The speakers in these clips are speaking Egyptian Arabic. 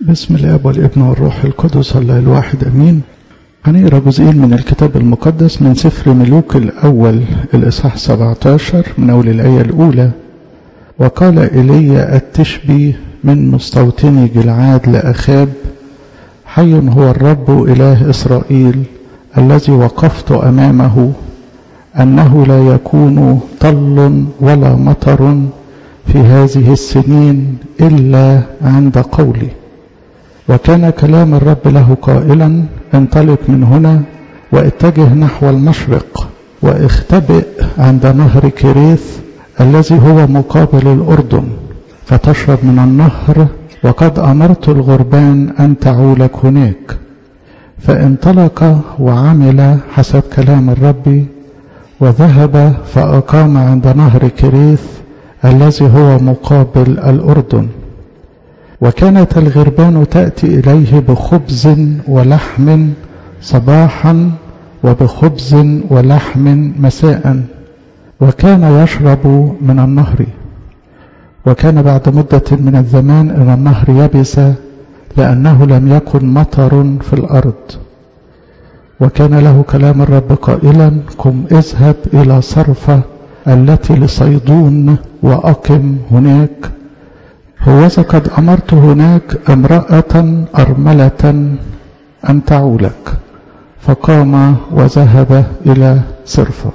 بسم الاب والابن والروح القدس الله الواحد امين هنقرا جزئين من الكتاب المقدس من سفر ملوك الاول الاصحاح 17 من اول الايه الاولى وقال ايليا التشبي من مستوطني جلعاد لاخاب حي هو الرب اله اسرائيل الذي وقفت امامه انه لا يكون طل ولا مطر في هذه السنين الا عند قولي وكان كلام الرب له قائلا انطلق من هنا واتجه نحو المشرق واختبئ عند نهر كريث الذي هو مقابل الاردن فتشرب من النهر وقد امرت الغربان ان تعولك هناك فانطلق وعمل حسب كلام الرب وذهب فاقام عند نهر كريث الذي هو مقابل الاردن وكانت الغربان تأتي إليه بخبز ولحم صباحا وبخبز ولحم مساء وكان يشرب من النهر وكان بعد مدة من الزمان أن النهر يبس لأنه لم يكن مطر في الأرض وكان له كلام الرب قائلا قم اذهب إلى صرفة التي لصيدون وأقم هناك هوذا قد أمرت هناك امرأة أرملة أن تعولك فقام وذهب إلى صرفة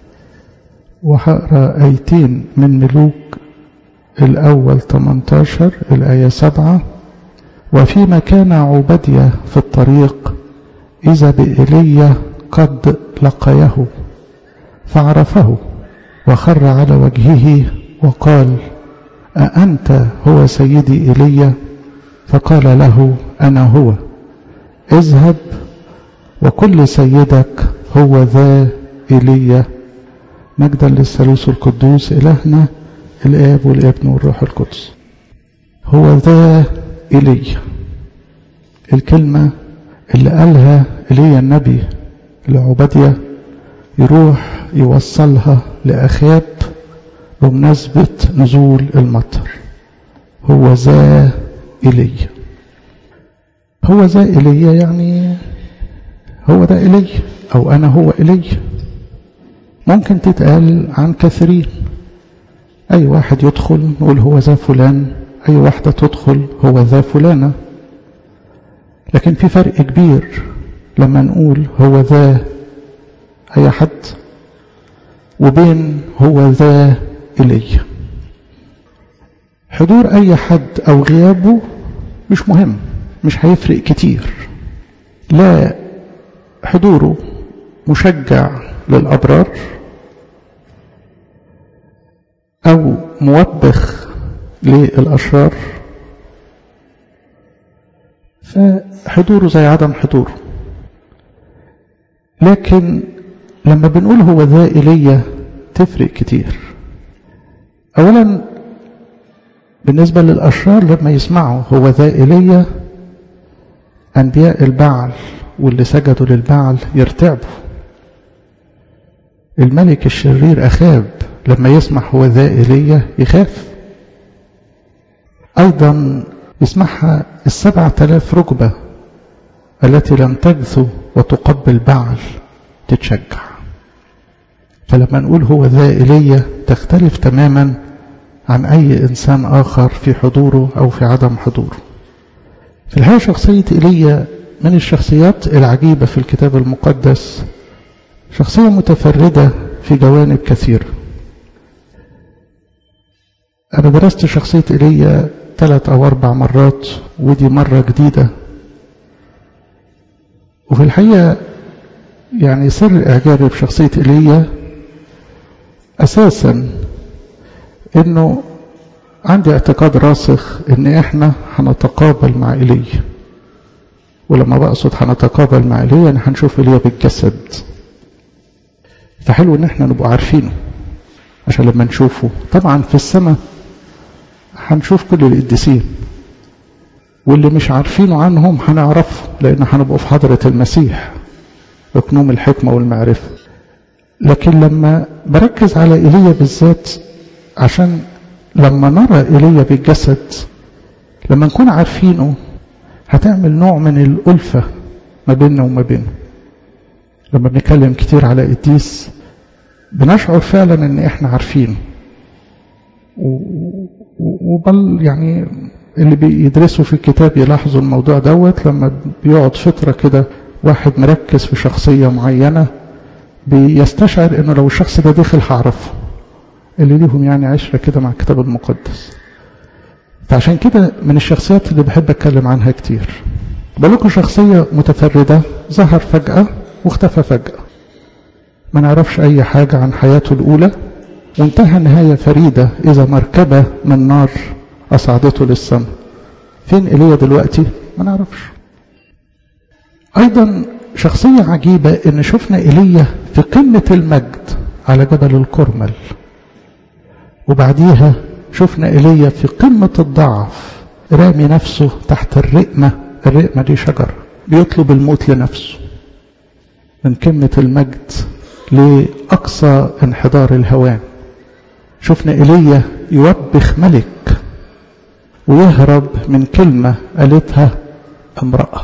وهقرا آيتين من ملوك الأول 18 الآية 7 وفيما كان عبدية في الطريق إذا بإيليا قد لقيه فعرفه وخر على وجهه وقال أأنت هو سيدي إيليا فقال له أنا هو اذهب وكل سيدك هو ذا إيليا مجدا للثالوث القدوس إلهنا الآب والابن والروح القدس هو ذا إيليا الكلمة اللي قالها إيليا النبي لعبدية يروح يوصلها لأخاب بمناسبة نزول المطر هو ذا إيليا هو ذا إيليا يعني هو ده إيليا أو أنا هو إيليا ممكن تتقال عن كثيرين أي واحد يدخل نقول هو ذا فلان أي واحدة تدخل هو ذا فلانة لكن في فرق كبير لما نقول هو ذا أي حد وبين هو ذا إلي حضور أي حد أو غيابه مش مهم مش هيفرق كتير لا حضوره مشجع للأبرار أو موبخ للأشرار فحضوره زي عدم حضوره لكن لما بنقول هو ذا إلي تفرق كتير أولا بالنسبة للأشرار لما يسمعوا هو ذا إيليا أنبياء البعل واللي سجدوا للبعل يرتعبوا الملك الشرير أخاب لما يسمع هو ذا إيليا يخاف أيضا يسمعها السبعة آلاف ركبة التي لم تجثو وتقبل بعل تتشجع فلما نقول هو ذا إيليا تختلف تماما عن أي إنسان آخر في حضوره أو في عدم حضوره في الحقيقة شخصية إيليا من الشخصيات العجيبة في الكتاب المقدس شخصية متفردة في جوانب كثيرة أنا درست شخصية إيليا ثلاث أو أربع مرات ودي مرة جديدة وفي الحقيقة يعني سر إعجابي بشخصية إيليا أساسا إنه عندي اعتقاد راسخ إن إحنا هنتقابل مع إيليا ولما بقصد هنتقابل مع إيليا يعني هنشوف إيليا بالجسد فحلو إن إحنا نبقى عارفينه عشان لما نشوفه طبعا في السماء هنشوف كل القديسين واللي مش عارفينه عنهم هنعرفه لأن هنبقوا في حضرة المسيح اقنوم الحكمة والمعرفة لكن لما بركز على إيليا بالذات عشان لما نرى إيليا بالجسد لما نكون عارفينه هتعمل نوع من الألفة ما بيننا وما بينه لما بنتكلم كتير على قديس بنشعر فعلا ان احنا عارفين وبل يعني اللي بيدرسوا في الكتاب يلاحظوا الموضوع دوت لما بيقعد فترة كده واحد مركز في شخصية معينة بيستشعر انه لو الشخص ده دخل هعرفه اللي ليهم يعني عشرة كده مع الكتاب المقدس فعشان كده من الشخصيات اللي بحب اتكلم عنها كتير بالكم شخصية متفردة ظهر فجأة واختفى فجأة ما نعرفش أي حاجة عن حياته الأولى وانتهى نهاية فريدة إذا مركبة من نار أصعدته للسماء فين إيليا دلوقتي ما نعرفش أيضا شخصية عجيبة إن شفنا إيليا في قمة المجد على جبل الكرمل وبعديها شفنا إيليا في قمة الضعف رامي نفسه تحت الرقمة الرقمة دي شجرة بيطلب الموت لنفسه من قمة المجد لأقصى انحدار الهوان شفنا إيليا يوبخ ملك ويهرب من كلمة قالتها امرأة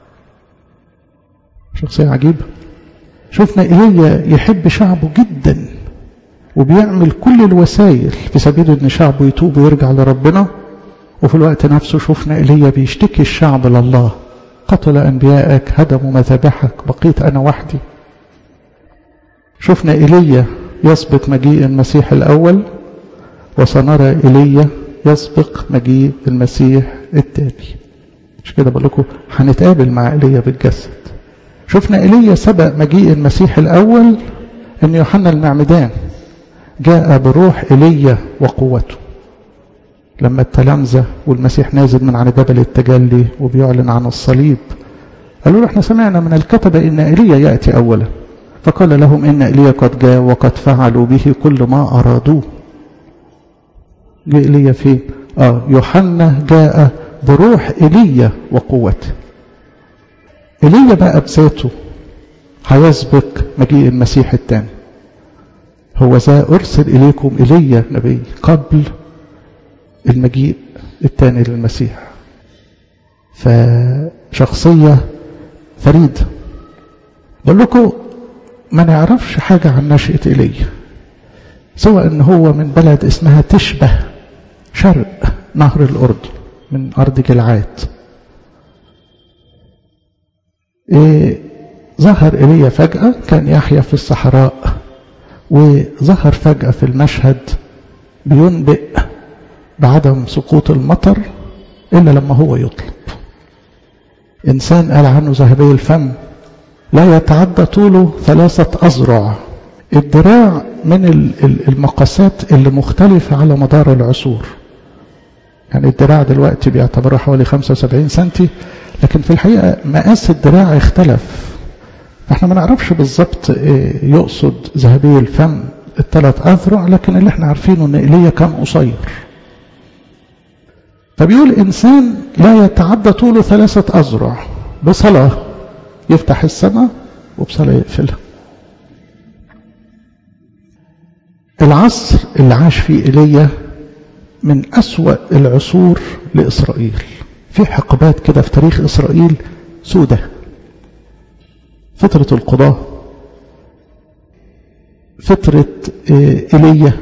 شخصية عجيبة شفنا إيليا يحب شعبه جدا وبيعمل كل الوسائل في سبيل ان شعبه يتوب ويرجع لربنا وفي الوقت نفسه شفنا ايليا بيشتكي الشعب لله قتل انبيائك هدموا مذابحك بقيت انا وحدي شفنا ايليا يسبق مجيء المسيح الاول وسنرى ايليا يسبق مجيء المسيح التاني مش كده بقول لكم هنتقابل مع ايليا بالجسد شفنا ايليا سبق مجيء المسيح الاول ان يوحنا المعمدان جاء بروح ايليا وقوته لما التلامذة والمسيح نازل من على جبل التجلي وبيعلن عن الصليب قالوا له احنا سمعنا من الكتبة ان ايليا يأتي اولا فقال لهم ان ايليا قد جاء وقد فعلوا به كل ما ارادوه جاء ايليا فين اه يوحنا جاء بروح ايليا وقوته ايليا بقى بذاته هيسبق مجيء المسيح الثاني هو ذا أرسل إليكم إلي نبي قبل المجيء الثاني للمسيح فشخصية فريدة بقول لكم ما نعرفش حاجة عن نشأة إيليا سواء ان هو من بلد اسمها تشبه شرق نهر الأردن من أرض جلعاد إيه ظهر إيليا فجأة كان يحيى في الصحراء وظهر فجأة في المشهد بينبئ بعدم سقوط المطر إلا لما هو يطلب إنسان قال عنه ذهبي الفم لا يتعدى طوله ثلاثة أذرع الذراع من المقاسات اللي مختلفة على مدار العصور يعني الذراع دلوقتي بيعتبرها حوالي 75 سنتي لكن في الحقيقة مقاس الذراع اختلف احنا ما نعرفش بالظبط يقصد ذهبي الفم الثلاث أذرع لكن اللي احنا عارفينه ان ايليا كان قصير فبيقول إنسان لا يتعدى طوله ثلاثة أذرع بصلاة يفتح السماء وبصلاة يقفلها العصر اللي عاش فيه إيليا من أسوأ العصور لإسرائيل في حقبات كده في تاريخ إسرائيل سودة فترة القضاة فترة إيليا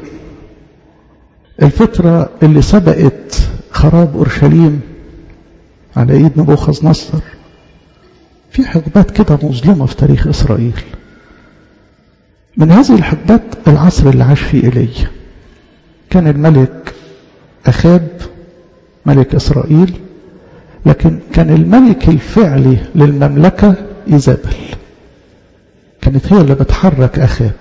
الفترة اللي سبقت خراب أورشليم على إيد نبوخذ نصر في حقبات كده مظلمة في تاريخ إسرائيل من هذه الحقبات العصر اللي عاش فيه إيليا كان الملك أخاب ملك إسرائيل لكن كان الملك الفعلي للمملكة إيزابل كانت هي اللي بتحرك أخاب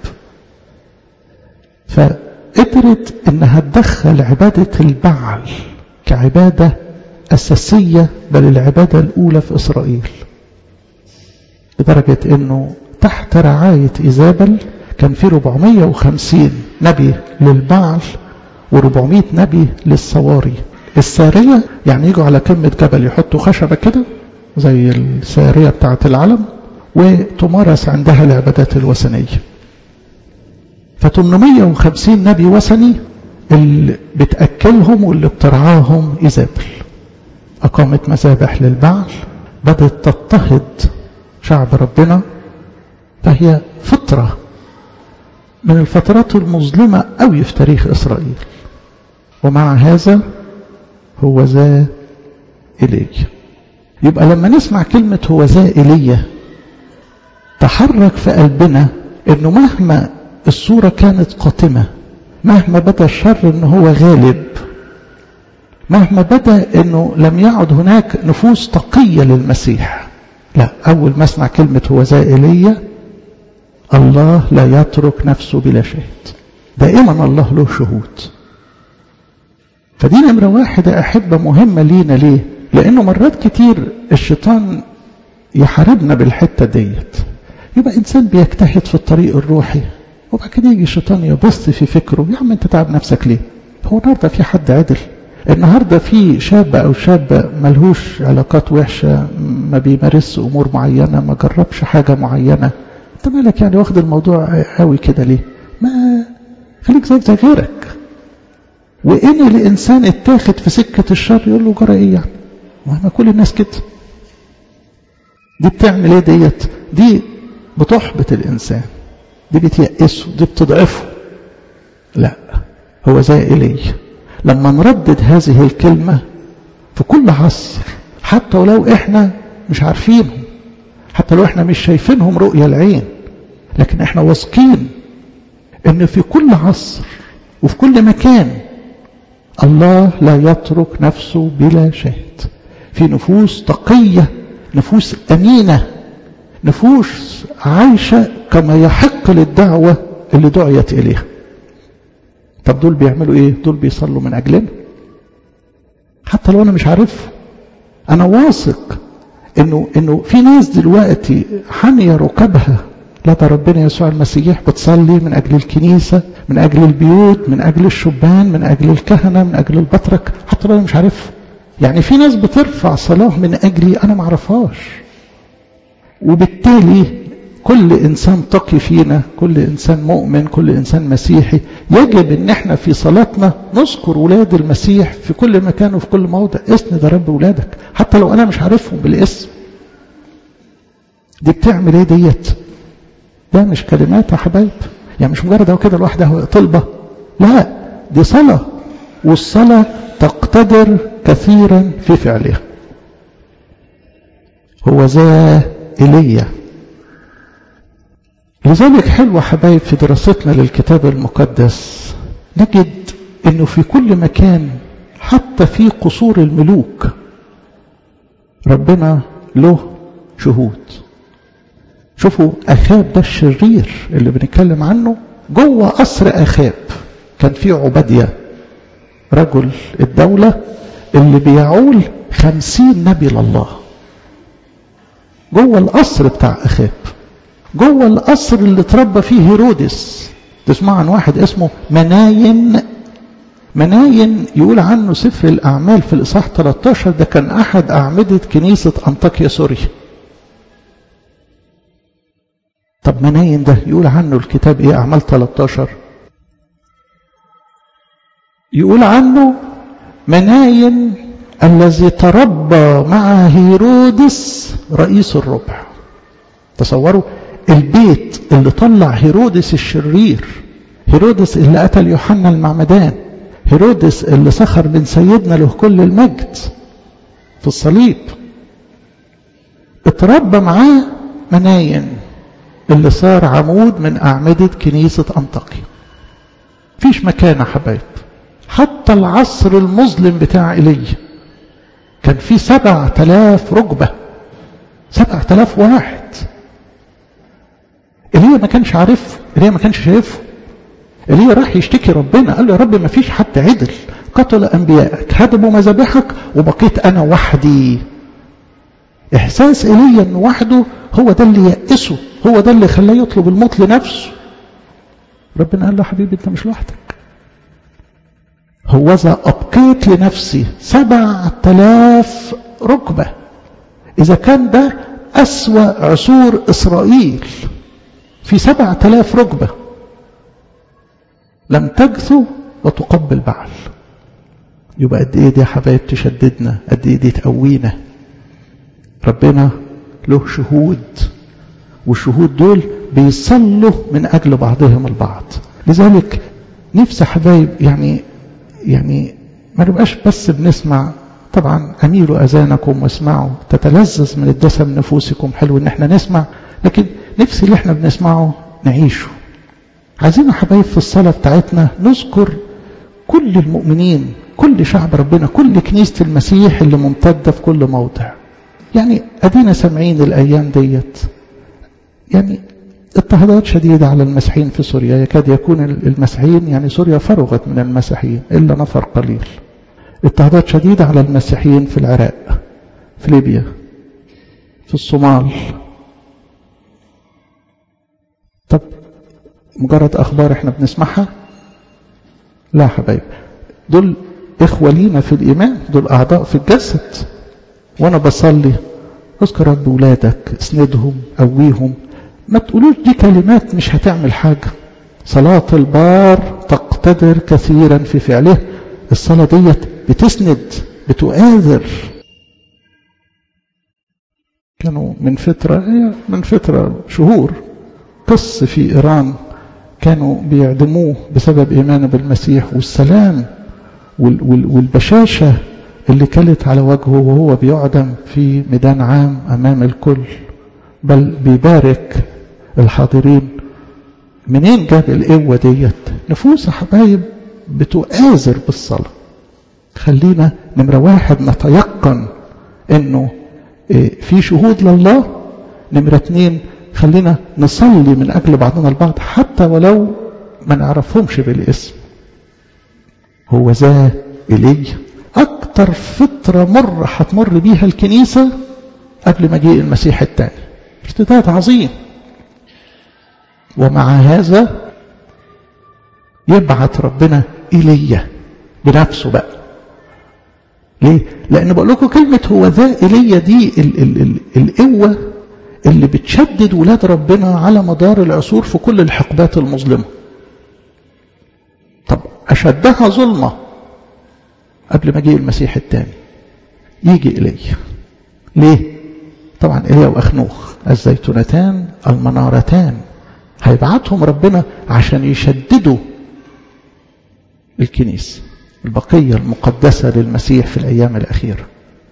فقدرت إنها تدخل عبادة البعل كعبادة أساسية بل العبادة الأولى في إسرائيل لدرجة أنه تحت رعاية إيزابل كان في 450 نبي للبعل و400 نبي للصواري السارية يعني يجوا على قمة جبل يحطوا خشبة كده زي السارية بتاعة العلم وتمارس عندها العبادات الوثنية ف 850 نبي وثني اللي بتأكلهم واللي بترعاهم إيزابل أقامت مذابح للبعل بدأت تضطهد شعب ربنا فهي فطرة من الفترات المظلمة أوي في تاريخ إسرائيل ومع هذا هو ذا إلي يبقى لما نسمع كلمة هو ذا إلي تحرك في قلبنا انه مهما الصورة كانت قاتمة مهما بدا الشر ان هو غالب مهما بدا انه لم يعد هناك نفوس تقية للمسيح لا اول ما اسمع كلمة هو ذا إلي الله لا يترك نفسه بلا شهد دائما الله له شهود فدي نمرة واحدة أحبة مهمة لينا ليه لأنه مرات كتير الشيطان يحاربنا بالحتة ديت يبقى إنسان بيجتهد في الطريق الروحي وبعد كده يجي الشيطان يبص في فكره يا عم أنت تعب نفسك ليه هو النهارده في حد عدل النهارده في شاب أو شابة ملهوش علاقات وحشة ما بيمارس أمور معينة ما جربش حاجة معينة أنت مالك يعني واخد الموضوع قوي كده ليه ما خليك زيك زي غيرك وإن الإنسان اتاخد في سكة الشر يقول له جرى إيه يعني ما كل الناس كده دي بتعمل ايه ديت دي بتحبط الإنسان دي بتيأسه دي بتضعفه لا هو زي إلي لما نردد هذه الكلمة في كل عصر حتى ولو إحنا مش عارفينهم حتى لو إحنا مش شايفينهم رؤية العين لكن إحنا واثقين إن في كل عصر وفي كل مكان الله لا يترك نفسه بلا شهد في نفوس تقية نفوس أمينة نفوس عايشة كما يحق للدعوة اللي دعيت إليها طب دول بيعملوا إيه دول بيصلوا من أجلنا حتى لو أنا مش عارف أنا واثق إنه, إنه في ناس دلوقتي حامية ركبها لدى ربنا يسوع المسيح بتصلي من أجل الكنيسة من أجل البيوت من أجل الشبان من أجل الكهنة من أجل البطرك حتى لو أنا مش عارف يعني في ناس بترفع صلاة من أجلي أنا معرفهاش وبالتالي كل إنسان تقي فينا كل إنسان مؤمن كل إنسان مسيحي يجب أن احنا في صلاتنا نذكر ولاد المسيح في كل مكان وفي كل موضع اسند يا رب ولادك حتى لو أنا مش عارفهم بالاسم دي بتعمل ايه ديت ده مش كلمات يا حبايب يعني مش مجرد كده لوحدها طلبة لا دي صلاة والصلاة تقتدر كثيرا في فعلها هو ذا إلي لذلك حلو حبايب في دراستنا للكتاب المقدس نجد انه في كل مكان حتى في قصور الملوك ربنا له شهود شوفوا أخاب ده الشرير اللي بنتكلم عنه جوه قصر أخاب كان في عبادية رجل الدولة اللي بيعول خمسين نبي لله جوه القصر بتاع أخاب جوه القصر اللي اتربى فيه هيرودس تسمع عن واحد اسمه مناين مناين يقول عنه سفر الأعمال في الإصحاح 13 ده كان أحد أعمدة كنيسة أنطاكيا سوريا طب مناين ده يقول عنه الكتاب ايه اعمال 13 يقول عنه مناين الذي تربى مع هيرودس رئيس الربع تصوروا البيت اللي طلع هيرودس الشرير هيرودس اللي قتل يوحنا المعمدان هيرودس اللي سخر من سيدنا له كل المجد في الصليب اتربى معاه مناين اللي صار عمود من أعمدة كنيسة أنطاكيا فيش مكان يا حبايب حتى العصر المظلم بتاع إيليا كان في سبع تلاف ركبة سبع تلاف واحد إيليا ما كانش عارف إيليا ما كانش شايفه إيليا راح يشتكي ربنا قال له يا رب ما فيش حد عدل قتل أنبيائك هدموا مذابحك وبقيت أنا وحدي إحساس إيليا أنه وحده هو ده اللي يأسه هو ده اللي خلاه يطلب الموت لنفسه ربنا قال له حبيبي انت مش لوحدك هوذا أبقيت لنفسي سبع تلاف ركبة إذا كان ده أسوأ عصور إسرائيل في سبع تلاف ركبة لم تجثو وتقبل بعل يبقى قد ايه دي يا حبايب تشددنا قد ايه دي تقوينا ربنا له شهود والشهود دول بيصلوا من اجل بعضهم البعض لذلك نفسي حبايب يعني يعني ما نبقاش بس بنسمع طبعا اميلوا اذانكم واسمعوا تتلذذ من الدسم نفوسكم حلو ان احنا نسمع لكن نفسي اللي احنا بنسمعه نعيشه عايزين يا حبايب في الصلاه بتاعتنا نذكر كل المؤمنين كل شعب ربنا كل كنيسه المسيح اللي ممتده في كل موضع يعني ادينا سامعين الايام ديت يعني اضطهادات شديدة على المسيحيين في سوريا يكاد يكون المسيحيين يعني سوريا فرغت من المسيحيين إلا نفر قليل اضطهادات شديدة على المسيحيين في العراق في ليبيا في الصومال طب مجرد أخبار احنا بنسمعها لا حبايب دول إخوة لينا في الإيمان دول أعضاء في الجسد وأنا بصلي اذكر رب ولادك اسندهم قويهم ما تقولوش دي كلمات مش هتعمل حاجة صلاة البار تقتدر كثيرا في فعله الصلاة ديت بتسند بتؤازر كانوا من فترة من فترة شهور قص في إيران كانوا بيعدموه بسبب إيمانه بالمسيح والسلام والبشاشة اللي كلت على وجهه وهو بيعدم في ميدان عام أمام الكل بل بيبارك الحاضرين منين جاب القوة ديت نفوس يا حبايب بتؤازر بالصلاة خلينا نمرة واحد نتيقن انه في شهود لله نمرة اتنين خلينا نصلي من اجل بعضنا البعض حتى ولو ما نعرفهمش بالاسم هو ذا إلي أكتر فترة مر هتمر بيها الكنيسة قبل مجيء المسيح الثاني ارتداد عظيم ومع هذا يبعث ربنا إيليا بنفسه بقى ليه؟ لأن بقول لكم كلمة هو ذا إيليا دي ال ال ال القوة اللي بتشدد ولاد ربنا على مدار العصور في كل الحقبات المظلمة طب أشدها ظلمة قبل مجيء المسيح الثاني يجي إليه ليه؟ طبعا إيليا وأخنوخ الزيتونتان المنارتان هيبعتهم ربنا عشان يشددوا الكنيسة البقية المقدسة للمسيح في الأيام الأخيرة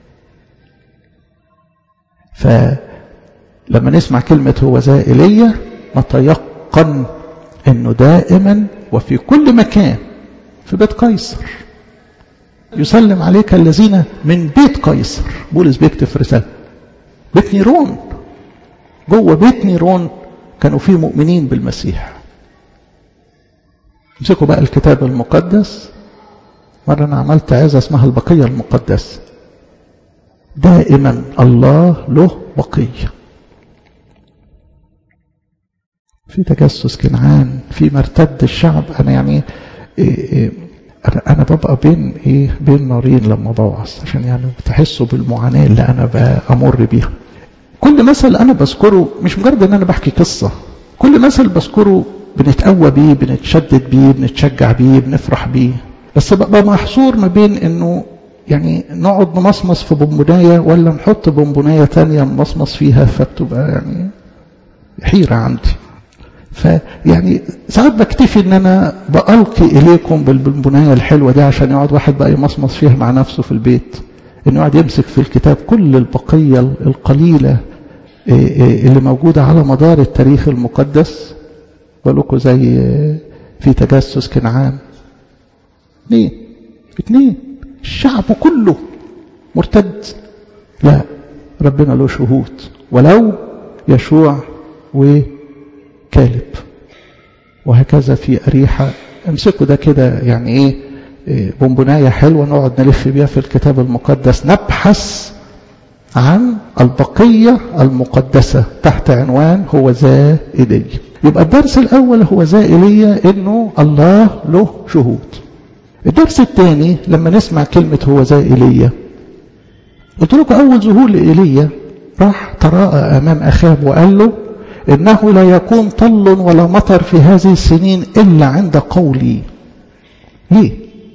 فلما نسمع كلمة هو ذا إيليا نتيقن أنه دائما وفي كل مكان في بيت قيصر يسلم عليك الذين من بيت قيصر بولس بيكتب في رسالة بيت نيرون جوه بيت نيرون كانوا فيه مؤمنين بالمسيح امسكوا بقى الكتاب المقدس مرة أنا عملت عزة اسمها البقية المقدسة دائما الله له بقية في تجسس كنعان في مرتد الشعب أنا يعني إيه إيه أنا ببقى بين إيه بين نارين لما بوعظ عشان يعني تحسوا بالمعاناة اللي أنا بأمر بيها كل مثل أنا بذكره مش مجرد إن أنا بحكي قصة كل مثل بذكره بنتقوى بيه بنتشدد بيه بنتشجع بيه بنفرح بيه بس ببقى محصور ما بين انه يعني نقعد نمصمص في بونبونايه ولا نحط بونبونايه تانية نمصمص فيها فبتبقى يعني حيرة عندي فيعني ساعات بكتفي ان انا بألقي اليكم بالبونبونايه الحلوه دي عشان يقعد واحد بقى يمصمص فيها مع نفسه في البيت انه يقعد يمسك في الكتاب كل البقيه القليله اللي موجوده على مدار التاريخ المقدس بقول زي في تجسس كنعان اثنين اثنين الشعب كله مرتد لا ربنا له شهود ولو يشوع وكالب وهكذا في أريحة امسكوا ده كده يعني ايه بونبوناية حلوة نقعد نلف بيها في الكتاب المقدس نبحث عن البقية المقدسة تحت عنوان هو ذا إيليا يبقى الدرس الأول هو ذا إيليا إنه الله له شهود الدرس الثاني لما نسمع كلمة هو ذا إيليا قلت لكم أول ظهور لإيليا راح تراءى أمام أخاب وقال له إنه لا يكون طل ولا مطر في هذه السنين إلا عند قولي ليه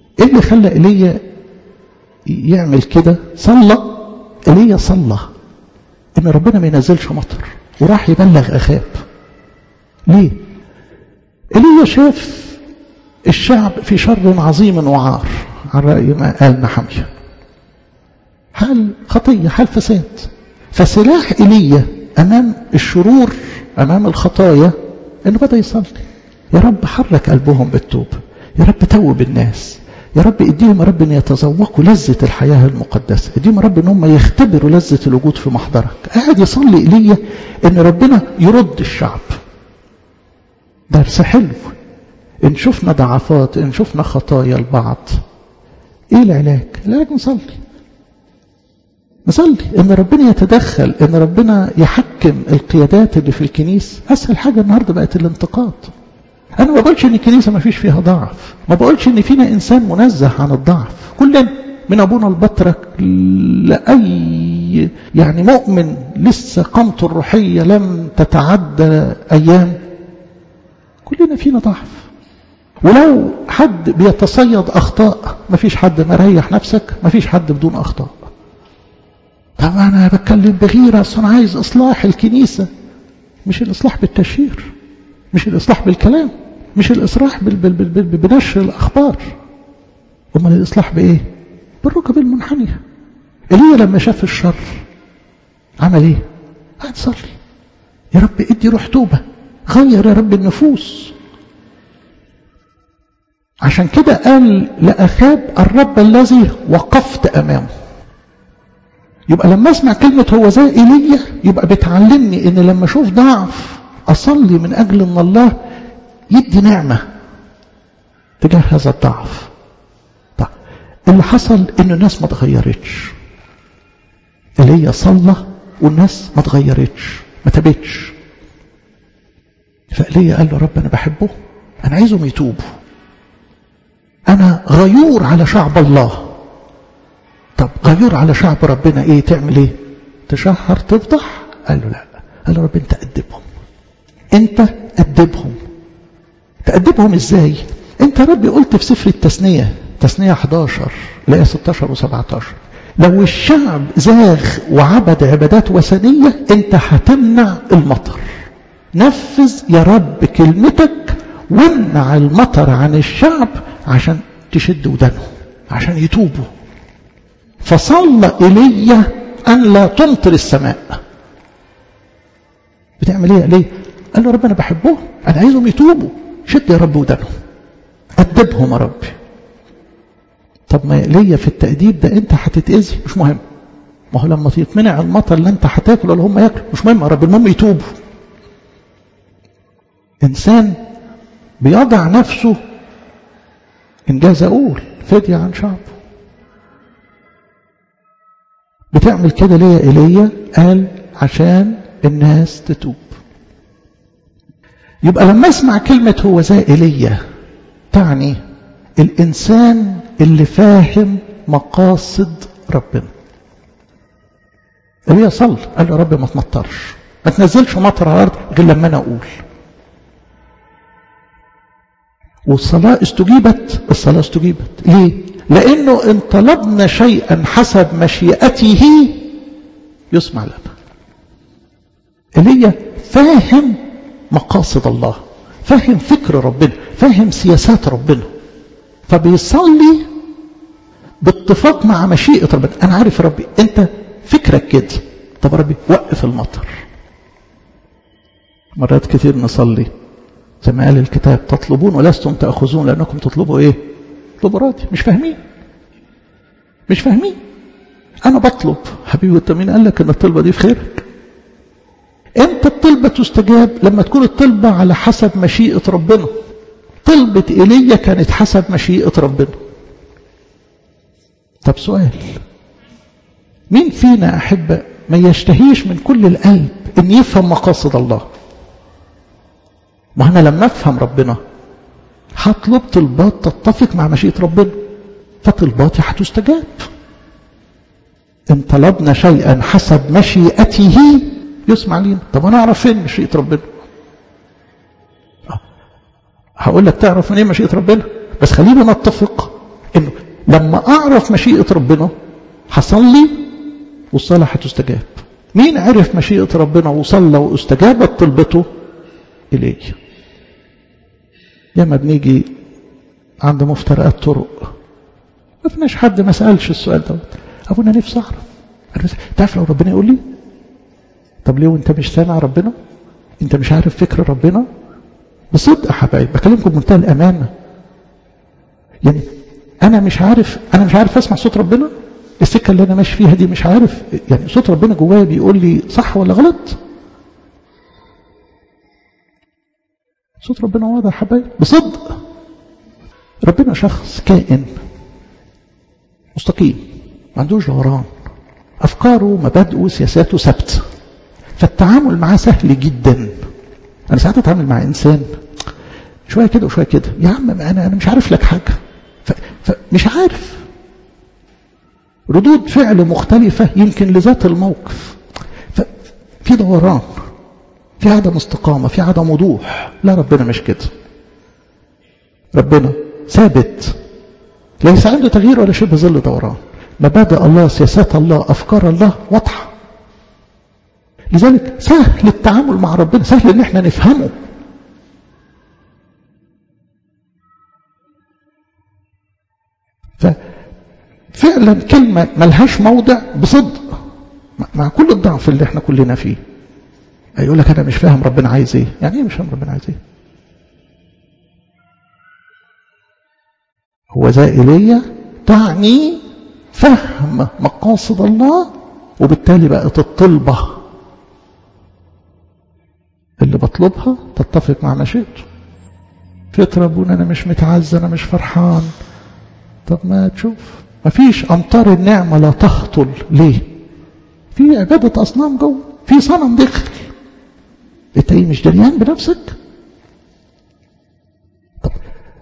ايه اللي خلى ايليا يعمل كده صلى ايليا صلى ان ربنا ما ينزلش مطر وراح يبلغ اخاب ليه ايليا شاف الشعب في شر عظيم وعار على رأي ما قال نحمية حال خطية حال فساد فسلاح ايليا امام الشرور امام الخطايا انه بدا يصلي يا رب حرك قلبهم بالتوبه يا رب توب الناس يا رب اديهم يا رب ان يتذوقوا لذة الحياة المقدسة اديهم يا رب ان هم يختبروا لذة الوجود في محضرك قاعد يصلي ايليا ان ربنا يرد الشعب درس حلو ان شفنا ضعفات ان شفنا خطايا البعض ايه العلاج العلاج نصلي نصلي ان ربنا يتدخل ان ربنا يحكم القيادات اللي في الكنيسة اسهل حاجة النهاردة بقت الانتقاد انا ما بقولش ان الكنيسة ما فيش فيها ضعف ما بقولش ان فينا انسان منزه عن الضعف كلنا من ابونا البطرك لاي يعني مؤمن لسه قامته الروحية لم تتعدى ايام كلنا فينا ضعف ولو حد بيتصيد اخطاء ما فيش حد مريح نفسك ما فيش حد بدون اخطاء طب انا بتكلم بغيرة اصل انا عايز اصلاح الكنيسة مش الاصلاح بالتشهير مش الإصلاح بالكلام مش الإصلاح بال بال بال بال بنشر الأخبار أمال الإصلاح بإيه بالركب المنحنية إيليا لما شاف الشر عمل إيه قعد صلي يا رب ادي روح توبة غير يا رب النفوس عشان كده قال لأخاب الرب الذي وقفت أمامه يبقى لما اسمع كلمة هو زي إيليا يبقى بتعلمني ان لما اشوف ضعف أصلي من أجل أن الله يدي نعمة تجاه هذا الضعف طيب اللي حصل أن الناس ما تغيرتش إيليا صلى والناس ما تغيرتش ما تبتش فإيليا قال له رب أنا بحبه أنا عايزهم يتوبوا أنا غيور على شعب الله طب غيور على شعب ربنا إيه تعمل إيه تشهر تفضح قال له لا قال له رب أنت أدبهم انت أدبهم تأدبهم ازاي انت ربي قلت في سفر التثنية تثنية 11 لا 16 و17 لو الشعب زاغ وعبد عبادات وثنية انت هتمنع المطر نفذ يا رب كلمتك وامنع المطر عن الشعب عشان تشد ودانه عشان يتوبوا فصلى إلي أن لا تمطر السماء بتعمل ايه ليه قال له رب انا بحبهم انا عايزهم يتوبوا شد يا رب ودانهم ادبهم يا رب طب ما ليا في التأديب ده انت هتتأذي مش مهم ما هو لما يتمنع المطر اللي انت هتاكل ولا هم ياكلوا مش مهم يا رب المهم يتوبوا انسان بيضع نفسه انجاز اقول فدية عن شعبه بتعمل كده ليه يا ايليا قال عشان الناس تتوب يبقى لما اسمع كلمة هو زي ايليا تعني الانسان اللي فاهم مقاصد ربنا ايليا صلى قال له رب ما تمطرش ما تنزلش مطر على الارض غير لما انا اقول والصلاة استجيبت الصلاة استجيبت ليه لانه ان طلبنا شيئا حسب مشيئته يسمع لنا ايليا فاهم مقاصد الله فاهم فكر ربنا فاهم سياسات ربنا فبيصلي باتفاق مع مشيئة ربنا أنا عارف يا ربي أنت فكرك كده طب ربي وقف المطر مرات كتير نصلي زي ما قال الكتاب تطلبون ولستم تأخذون لأنكم تطلبوا إيه تطلبوا راضي مش فاهمين مش فاهمين أنا بطلب حبيبي أنت مين قال لك أن الطلبة دي في خيرك امتى الطلبة تستجاب لما تكون الطلبة على حسب مشيئة ربنا طلبة إيليا كانت حسب مشيئة ربنا طب سؤال مين فينا أحب ما يشتهيش من كل القلب أن يفهم مقاصد الله ما أنا لما أفهم ربنا هطلب طلبات تتفق مع مشيئة ربنا فطلباتي هتستجاب إن طلبنا شيئا حسب مشيئته يسمع لينا طب انا اعرف فين مشيئه ربنا هقول لك تعرف منين مشيئه ربنا بس خلينا نتفق انه لما اعرف مشيئة ربنا هصلي والصلاة هتستجاب مين عرف مشيئة ربنا وصلى واستجابت طلبته إليه ياما بنيجي عند مفترقات طرق ما فيناش حد ما سألش السؤال دوت أبونا نفسي أعرف أنا بس تعرف لو ربنا يقول لي طب ليه وأنت مش سامع ربنا أنت مش عارف فكر ربنا بصدق يا حبايب بكلمكم بمنتهى الأمانة يعني أنا مش عارف أنا مش عارف أسمع صوت ربنا السكة اللي أنا ماشي فيها دي مش عارف يعني صوت ربنا جوايا بيقول لي صح ولا غلط صوت ربنا واضح يا حبايب بصدق ربنا شخص كائن مستقيم ما عندوش دوران أفكاره مبادئه سياساته ثابته فالتعامل معاه سهل جدا أنا ساعات أتعامل مع إنسان شوية كده وشوية كده يا عم أنا أنا مش عارف لك حاجة فمش عارف ردود فعل مختلفة يمكن لذات الموقف في دوران في عدم استقامة في عدم وضوح لا ربنا مش كده ربنا ثابت ليس عنده تغيير ولا شبه ظل دوران مبادئ الله سياسات الله أفكار الله واضحة لذلك سهل التعامل مع ربنا سهل ان احنا نفهمه ففعلا كلمة ملهاش موضع بصدق مع كل الضعف اللي احنا كلنا فيه يقول لك انا مش فاهم ربنا عايز ايه يعني ايه مش فاهم ربنا عايز ايه هو ذا إلية تعني فهم مقاصد الله وبالتالي بقت الطلبة اللي بطلبها تتفق مع مشيئته فطر ابونا انا مش متعز انا مش فرحان طب ما تشوف ما فيش امطار النعمه لا تهطل ليه في عباده اصنام جوه في صنم دخل انت ايه مش دريان بنفسك طب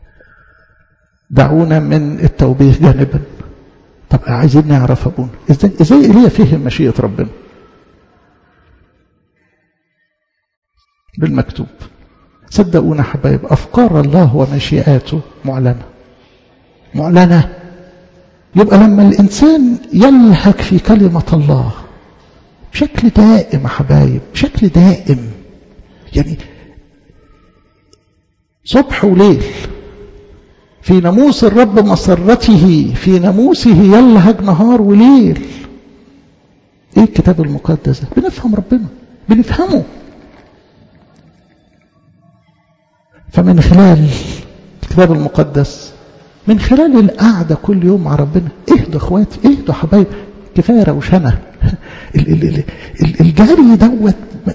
دعونا من التوبيخ جانبا طب عايزين نعرف ابونا ازاي ازاي ايليا فهم مشيئه ربنا بالمكتوب صدقونا حبايب أفكار الله ومشيئاته معلنة معلنة يبقى لما الإنسان يلهك في كلمة الله بشكل دائم يا حبايب بشكل دائم يعني صبح وليل في ناموس الرب مسرته في ناموسه يلهج نهار وليل ايه الكتاب المقدس ده بنفهم ربنا بنفهمه فمن خلال الكتاب المقدس من خلال القعدة كل يوم مع ربنا اهدوا اخواتي اهدوا حبايب كفاية روشنة الجري دوت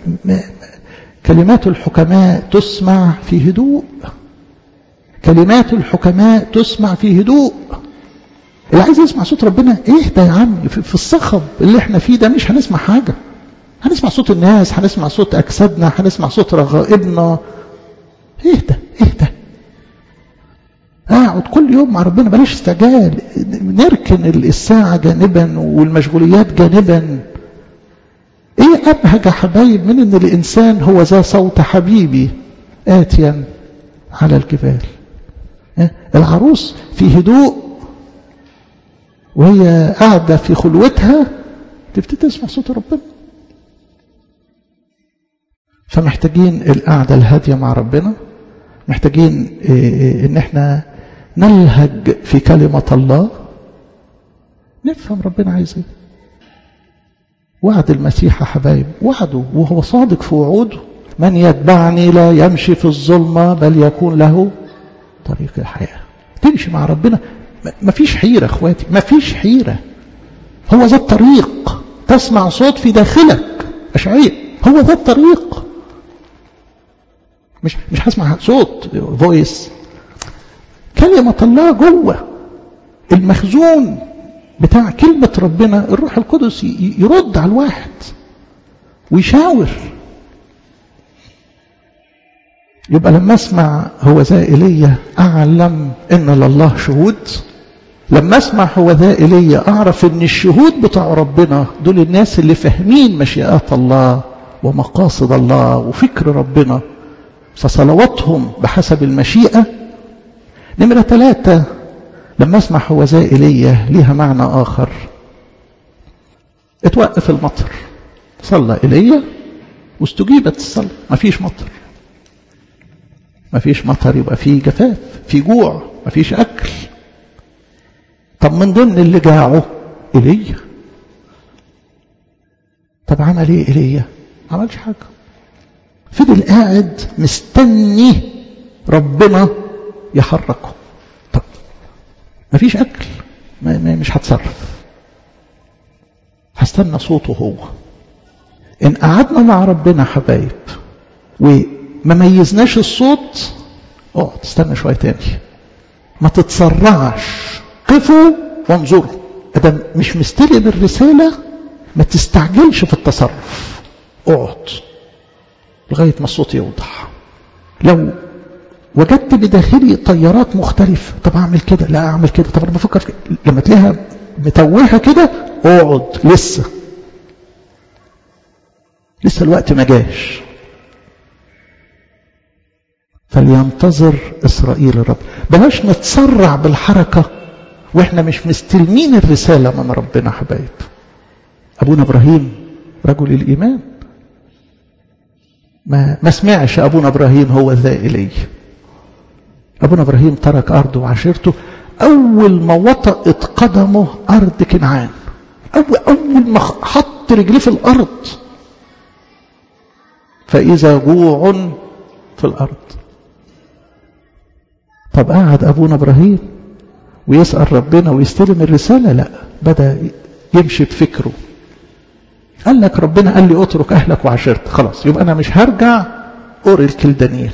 كلمات الحكماء تسمع في هدوء كلمات الحكماء تسمع في هدوء اللي عايز يسمع صوت ربنا اهدى يا عم في الصخب اللي احنا فيه ده مش هنسمع حاجة هنسمع صوت الناس هنسمع صوت أجسادنا هنسمع صوت رغائبنا اهدى اهدى اقعد كل يوم مع ربنا بلاش استعجال نركن الساعة جانبا والمشغوليات جانبا ايه ابهج يا حبايب من ان الانسان هو ذا صوت حبيبي اتيا على الجبال العروس في هدوء وهي قاعدة في خلوتها تبتدي تسمع صوت ربنا فمحتاجين القعدة الهادية مع ربنا محتاجين ان احنا نلهج في كلمة الله نفهم ربنا عايز ايه وعد المسيح يا حبايب وعده وهو صادق في وعوده من يتبعني لا يمشي في الظلمة بل يكون له طريق الحياة تمشي مع ربنا ما فيش حيرة اخواتي ما فيش حيرة هو ذا الطريق تسمع صوت في داخلك أشعية هو ذا الطريق مش مش هسمع صوت فويس كلمة الله جوه المخزون بتاع كلمة ربنا الروح القدس يرد على الواحد ويشاور يبقى لما اسمع هو ذا إلي أعلم إن لله شهود لما اسمع هو ذا إلي أعرف إن الشهود بتاع ربنا دول الناس اللي فاهمين مشيئات الله ومقاصد الله وفكر ربنا فصلواتهم بحسب المشيئة نمرة ثلاثة لما اسمع هو زي ايليا ليها معنى اخر اتوقف المطر صلى ايليا واستجيبت الصلاة مفيش مطر مفيش مطر يبقى فيه جفاف في جوع مفيش اكل طب من ضمن اللي جاعوا ايليا طب عمل ايه ايليا ما عملش حاجه فضل قاعد مستني ربنا يحركه طب مفيش اكل ما ما مش هتصرف هستنى صوته هو ان قعدنا مع ربنا حبايب وما ميزناش الصوت اقعد استنى شويه تاني ما تتسرعش قفوا وانظروا ادم مش مستلم الرساله ما تستعجلش في التصرف اقعد لغايه ما الصوت يوضح لو وجدت بداخلي طيارات مختلفة طب أعمل كده لا أعمل كده طب أنا بفكر في كده. لما تلاقيها متوهة كده اقعد لسه لسه الوقت ما جاش فلينتظر إسرائيل الرب بلاش نتسرع بالحركة وإحنا مش مستلمين الرسالة من ربنا حبايب أبونا إبراهيم رجل الإيمان ما, ما سمعش أبونا إبراهيم هو ذا إليه أبونا إبراهيم ترك أرضه وعشيرته أول ما وطأت قدمه أرض كنعان أول, أول ما حط رجليه في الأرض فإذا جوع في الأرض طب قعد أبونا إبراهيم ويسأل ربنا ويستلم الرسالة لا بدأ يمشي بفكره قال لك ربنا قال لي اترك أهلك وعشيرتك خلاص يبقى أنا مش هرجع أور الكلدانيين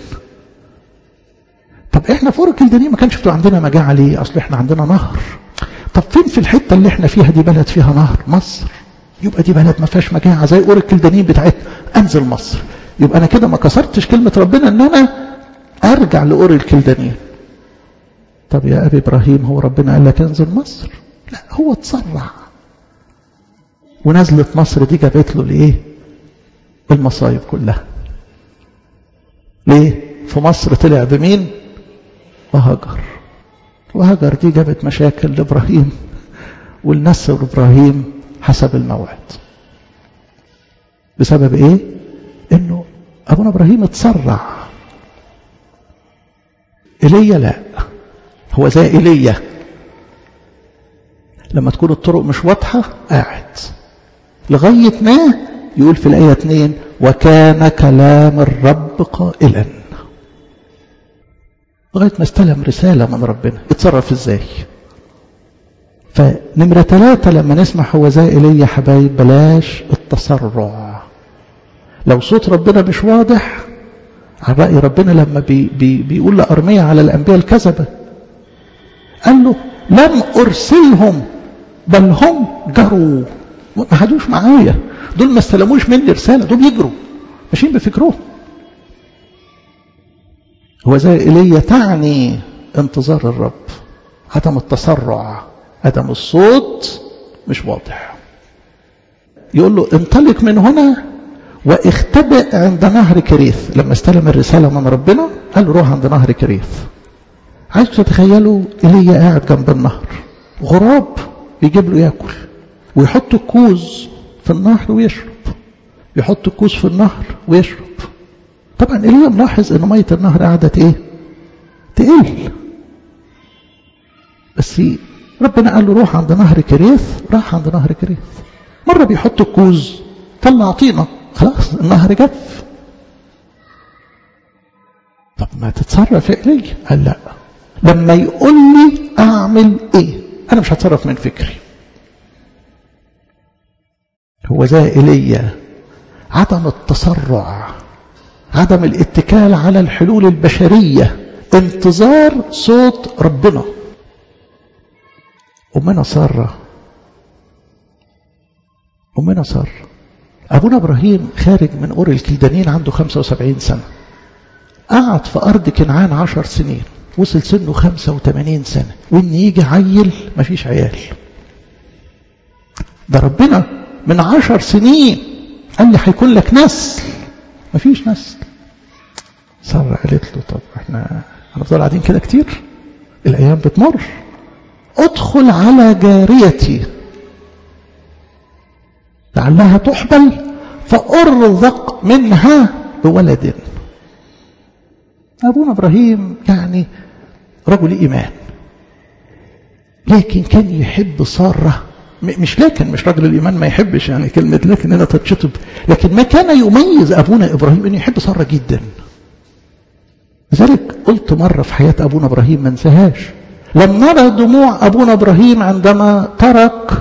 طب احنا في اور الكلدانيين ما كانش بتبقى عندنا مجاعة ليه اصل احنا عندنا نهر طب فين في الحتة اللي احنا فيها دي بلد فيها نهر مصر يبقى دي بلد ما فيهاش مجاعة زي اور الكلدانيين بتاعتنا انزل مصر يبقى انا كده ما كسرتش كلمة ربنا ان انا ارجع لأور الكلدانيين طب يا ابي ابراهيم هو ربنا قال لك انزل مصر لا هو اتسرع ونزلت مصر دي جابت له الايه المصايب كلها ليه في مصر طلع بمين وهجر وهجر دي جابت مشاكل لابراهيم والنسل ابراهيم حسب الموعد بسبب ايه انه ابونا ابراهيم اتسرع ايليا لا هو زي ايليا لما تكون الطرق مش واضحه قاعد لغايه ما يقول في الايه 2 وكان كلام الرب قائلا لغايه ما استلم رساله من ربنا اتصرف ازاي فنمره ثلاثة لما نسمع هو زي ايليا حبايب بلاش التسرع لو صوت ربنا مش واضح على رأي ربنا لما بي بي بيقول لأرمية على الأنبياء الكذبة قال له لم أرسلهم بل هم جروا ما هدوش معايا دول ما استلموش مني رسالة دول يجروا ماشيين بفكرهم هو زي إيليا تعني انتظار الرب عدم التسرع عدم الصوت مش واضح يقول له انطلق من هنا واختبئ عند نهر كريث لما استلم الرسالة من ربنا قال له روح عند نهر كريث عايزكم تتخيلوا ايليا قاعد جنب النهر غراب بيجيب له ياكل ويحط الكوز في النهر ويشرب يحط الكوز في النهر ويشرب طبعا ايليا ملاحظ ان ميه النهر قعدت ايه تقل بس ربنا قال له روح عند نهر كريث راح عند نهر كريث مره بيحط الكوز طلع طينه خلاص النهر جف طب ما تتصرف إلي قال لا لما يقول لي أعمل إيه أنا مش هتصرف من فكري هو زي إيليا عدم التسرع عدم الاتكال على الحلول البشرية انتظار صوت ربنا أمنا سارة أمنا سارة أبونا إبراهيم خارج من أور الكلدانين عنده 75 سنة قعد في أرض كنعان عشر سنين وصل سنه 85 سنة وإن يجي عيل مفيش عيال ده ربنا من عشر سنين قال لي هيكون لك نسل مفيش نسل سارة قالت له طب احنا هنفضل قاعدين كده كتير الأيام بتمر ادخل على جاريتي لعلها تحبل فأرزق منها بولد أبونا إبراهيم يعني رجل إيمان لكن كان يحب سارة مش لكن مش رجل الإيمان ما يحبش يعني كلمة لكن هنا تتشطب لكن ما كان يميز أبونا إبراهيم أنه يحب سارة جدا لذلك قلت مرة في حياة أبونا إبراهيم ما انساهاش لم نرى دموع أبونا إبراهيم عندما ترك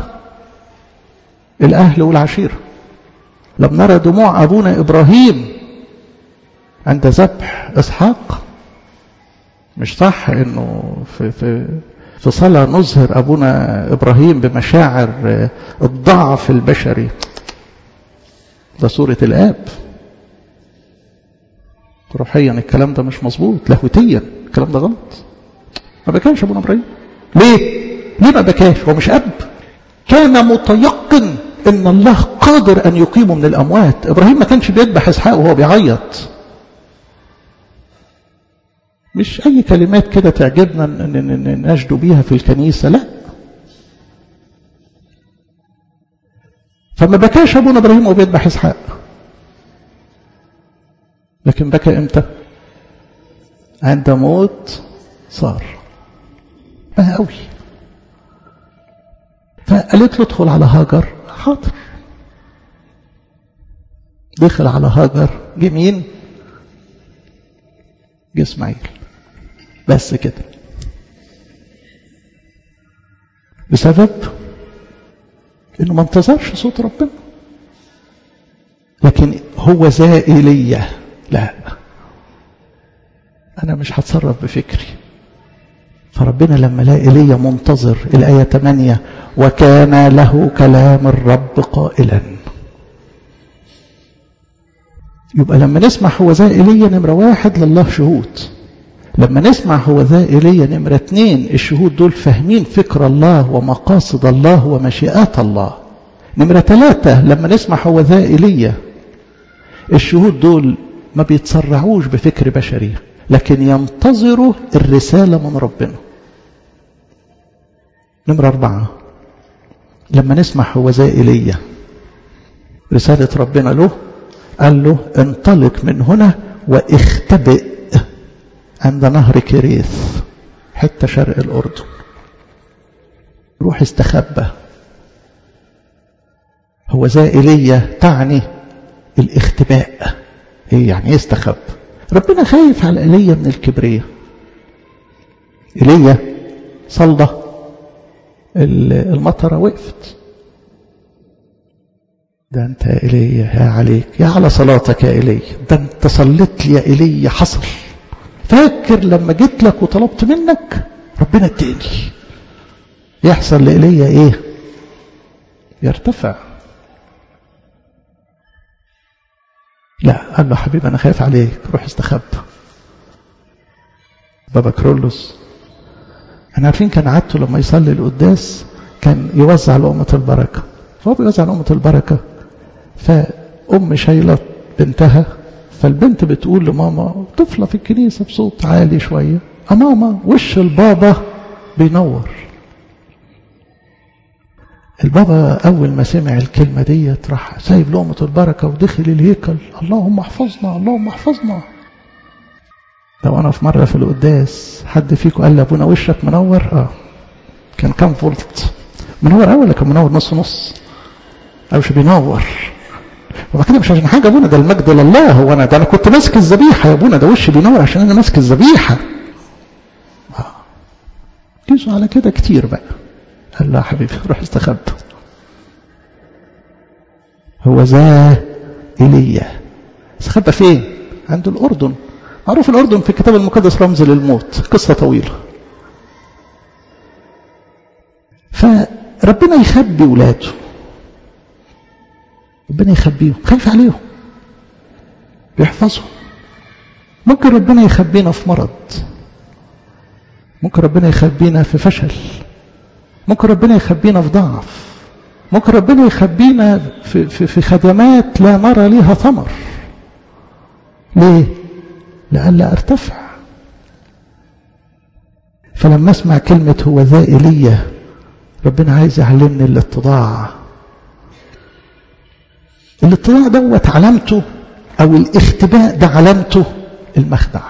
الأهل والعشيرة لم نرى دموع أبونا إبراهيم عند ذبح إسحاق مش صح إنه في في في صلاة نظهر أبونا إبراهيم بمشاعر الضعف البشري ده صورة الآب روحيا الكلام ده مش مظبوط لاهوتيا الكلام ده غلط ما بكاش أبونا إبراهيم ليه؟ ليه ما بكاش؟ هو مش أب كان متيقن ان الله قادر ان يقيمه من الاموات ابراهيم ما كانش بيذبح اسحاق وهو بيعيط مش اي كلمات كده تعجبنا نجدوا بيها في الكنيسه لا فما بكاش ابونا ابراهيم وهو بيذبح اسحاق لكن بكى امتى عند موت صار بقى قوي فقالت له ادخل على هاجر حاضر دخل على هاجر جه مين جه اسماعيل بس كده بسبب انه ما انتظرش صوت ربنا لكن هو ذا ايليا لا انا مش هتصرف بفكري فربنا لما لقى ايليا منتظر الايه 8 وكان له كلام الرب قائلا يبقى لما نسمع هو ذا ايليا نمره واحد لله شهود لما نسمع هو ذا ايليا نمره اثنين الشهود دول فاهمين فكر الله ومقاصد الله ومشيئات الله نمره ثلاثه لما نسمع هو ذا ايليا الشهود دول ما بيتسرعوش بفكر بشري لكن ينتظروا الرسالة من ربنا نمرة أربعة لما نسمع هو زي إيليا رسالة ربنا له قال له انطلق من هنا واختبئ عند نهر كريث حتى شرق الأردن روح استخبى هو زي إيليا تعني الاختباء ايه يعني يستخبى ربنا خايف على ايليا من الكبرياء ايليا صلى المطره وقفت ده انت يا ايليا يا عليك يا على صلاتك يا ايليا ده انت صليت لي يا ايليا حصل فاكر لما جيت لك وطلبت منك ربنا اداني يحصل لايليا ايه يرتفع لا قال له حبيبي أنا خايف عليك روح استخبى بابا كرولوس احنا عارفين كان عادته لما يصلي القداس كان يوزع لأمة البركة فهو بيوزع لأمة البركة فأم شايلة بنتها فالبنت بتقول لماما طفلة في الكنيسة بصوت عالي شوية ماما وش البابا بينور البابا أول ما سمع الكلمة ديت راح سايب لقمة البركة ودخل الهيكل اللهم احفظنا اللهم احفظنا لو أنا في مرة في القداس حد فيكم قال لأبونا وشك منور اه كان كام فولت منور أول كان منور نص نص أو مش بينور وبعد كده مش عشان حاجة أبونا ده المجد لله هو أنا ده أنا كنت ماسك الذبيحة يا أبونا ده وشي بينور عشان أنا ماسك الذبيحة آه. قيسوا على كده كتير بقى قال لا حبيبي روح استخبى هو ذا ايليا استخبى فين عند الاردن معروف الاردن في الكتاب المقدس رمز للموت قصه طويله فربنا يخبي ولاده ربنا يخبيهم خايف عليهم بيحفظهم ممكن ربنا يخبينا في مرض ممكن ربنا يخبينا في فشل ممكن ربنا يخبينا في ضعف ممكن ربنا يخبينا في, في, في خدمات لا نرى ليها ثمر ليه لئلا ارتفع فلما اسمع كلمة هو ذا إيليا ربنا عايز يعلمني الاتضاع الاتضاع دوت علامته او الاختباء ده علامته المخدع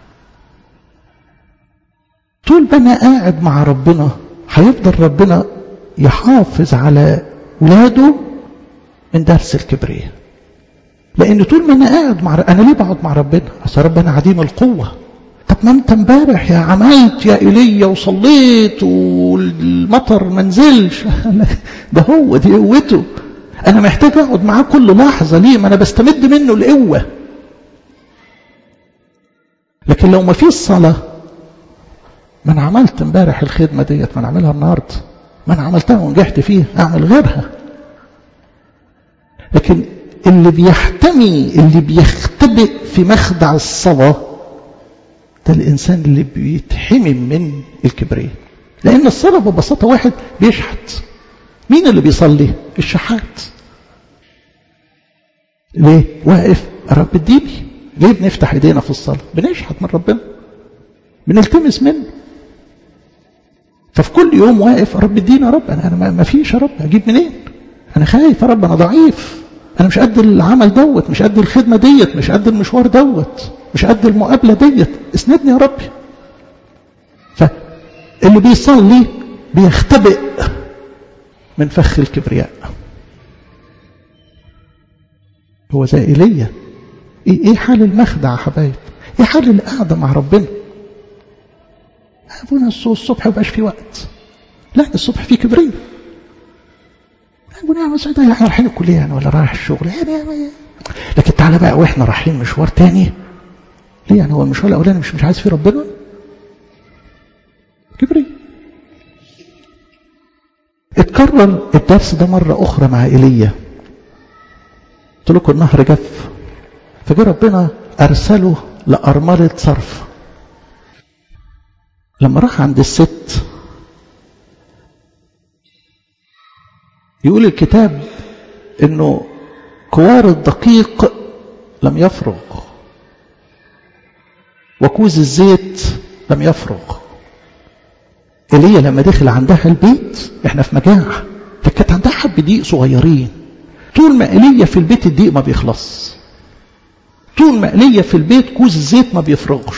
طول ما انا قاعد مع ربنا هيفضل ربنا يحافظ على ولاده من درس الكبرياء لان طول ما انا قاعد مع انا ليه بقعد مع ربنا اصل ربنا عديم القوه طب ما انت امبارح يا عملت يا ايليا وصليت والمطر ما نزلش ده هو دي قوته انا محتاج اقعد معاه كل لحظه ليه ما انا بستمد منه القوه لكن لو ما فيش صلاه ما انا عملت امبارح الخدمه ديت ما انا اعملها النهارده ما انا عملتها ونجحت فيها اعمل غيرها لكن اللي بيحتمي اللي بيختبئ في مخدع الصلاه ده الانسان اللي بيتحمم من الكبرياء لان الصلاه ببساطه واحد بيشحت مين اللي بيصلي الشحات ليه واقف رب اديني ليه بنفتح ايدينا في الصلاه بنشحت من ربنا بنلتمس منه ففي كل يوم واقف رب ادينا يا رب انا انا ما فيش يا رب اجيب منين انا خايف يا رب انا ضعيف انا مش قد العمل دوت مش قد الخدمه ديت مش قد المشوار دوت مش قد المقابله ديت اسندني يا ربي فاللي بيصلي بيختبئ من فخ الكبرياء هو زي ايليا ايه ايه حال المخدع يا حبايب ايه حال القعده مع ربنا ابونا الصبح مبقاش في وقت لا الصبح في كبرياء ابونا يا مسعود احنا رايحين الكليه يعني ولا رايح الشغل يعني لكن تعالى بقى واحنا رايحين مشوار تاني ليه يعني هو المشوار الاولاني مش مش عايز فيه ربنا كبرياء اتكرر الدرس ده مرة أخرى مع إيليا قلت لكم النهر جف فجاء ربنا أرسله لأرملة صرف لما راح عند الست يقول الكتاب انه كوار الدقيق لم يفرغ وكوز الزيت لم يفرغ ايليا لما دخل عندها البيت احنا في مجاعة فكانت عندها حب دقيق صغيرين طول ما ايليا في البيت الدقيق ما بيخلص طول ما ايليا في البيت كوز الزيت ما بيفرغش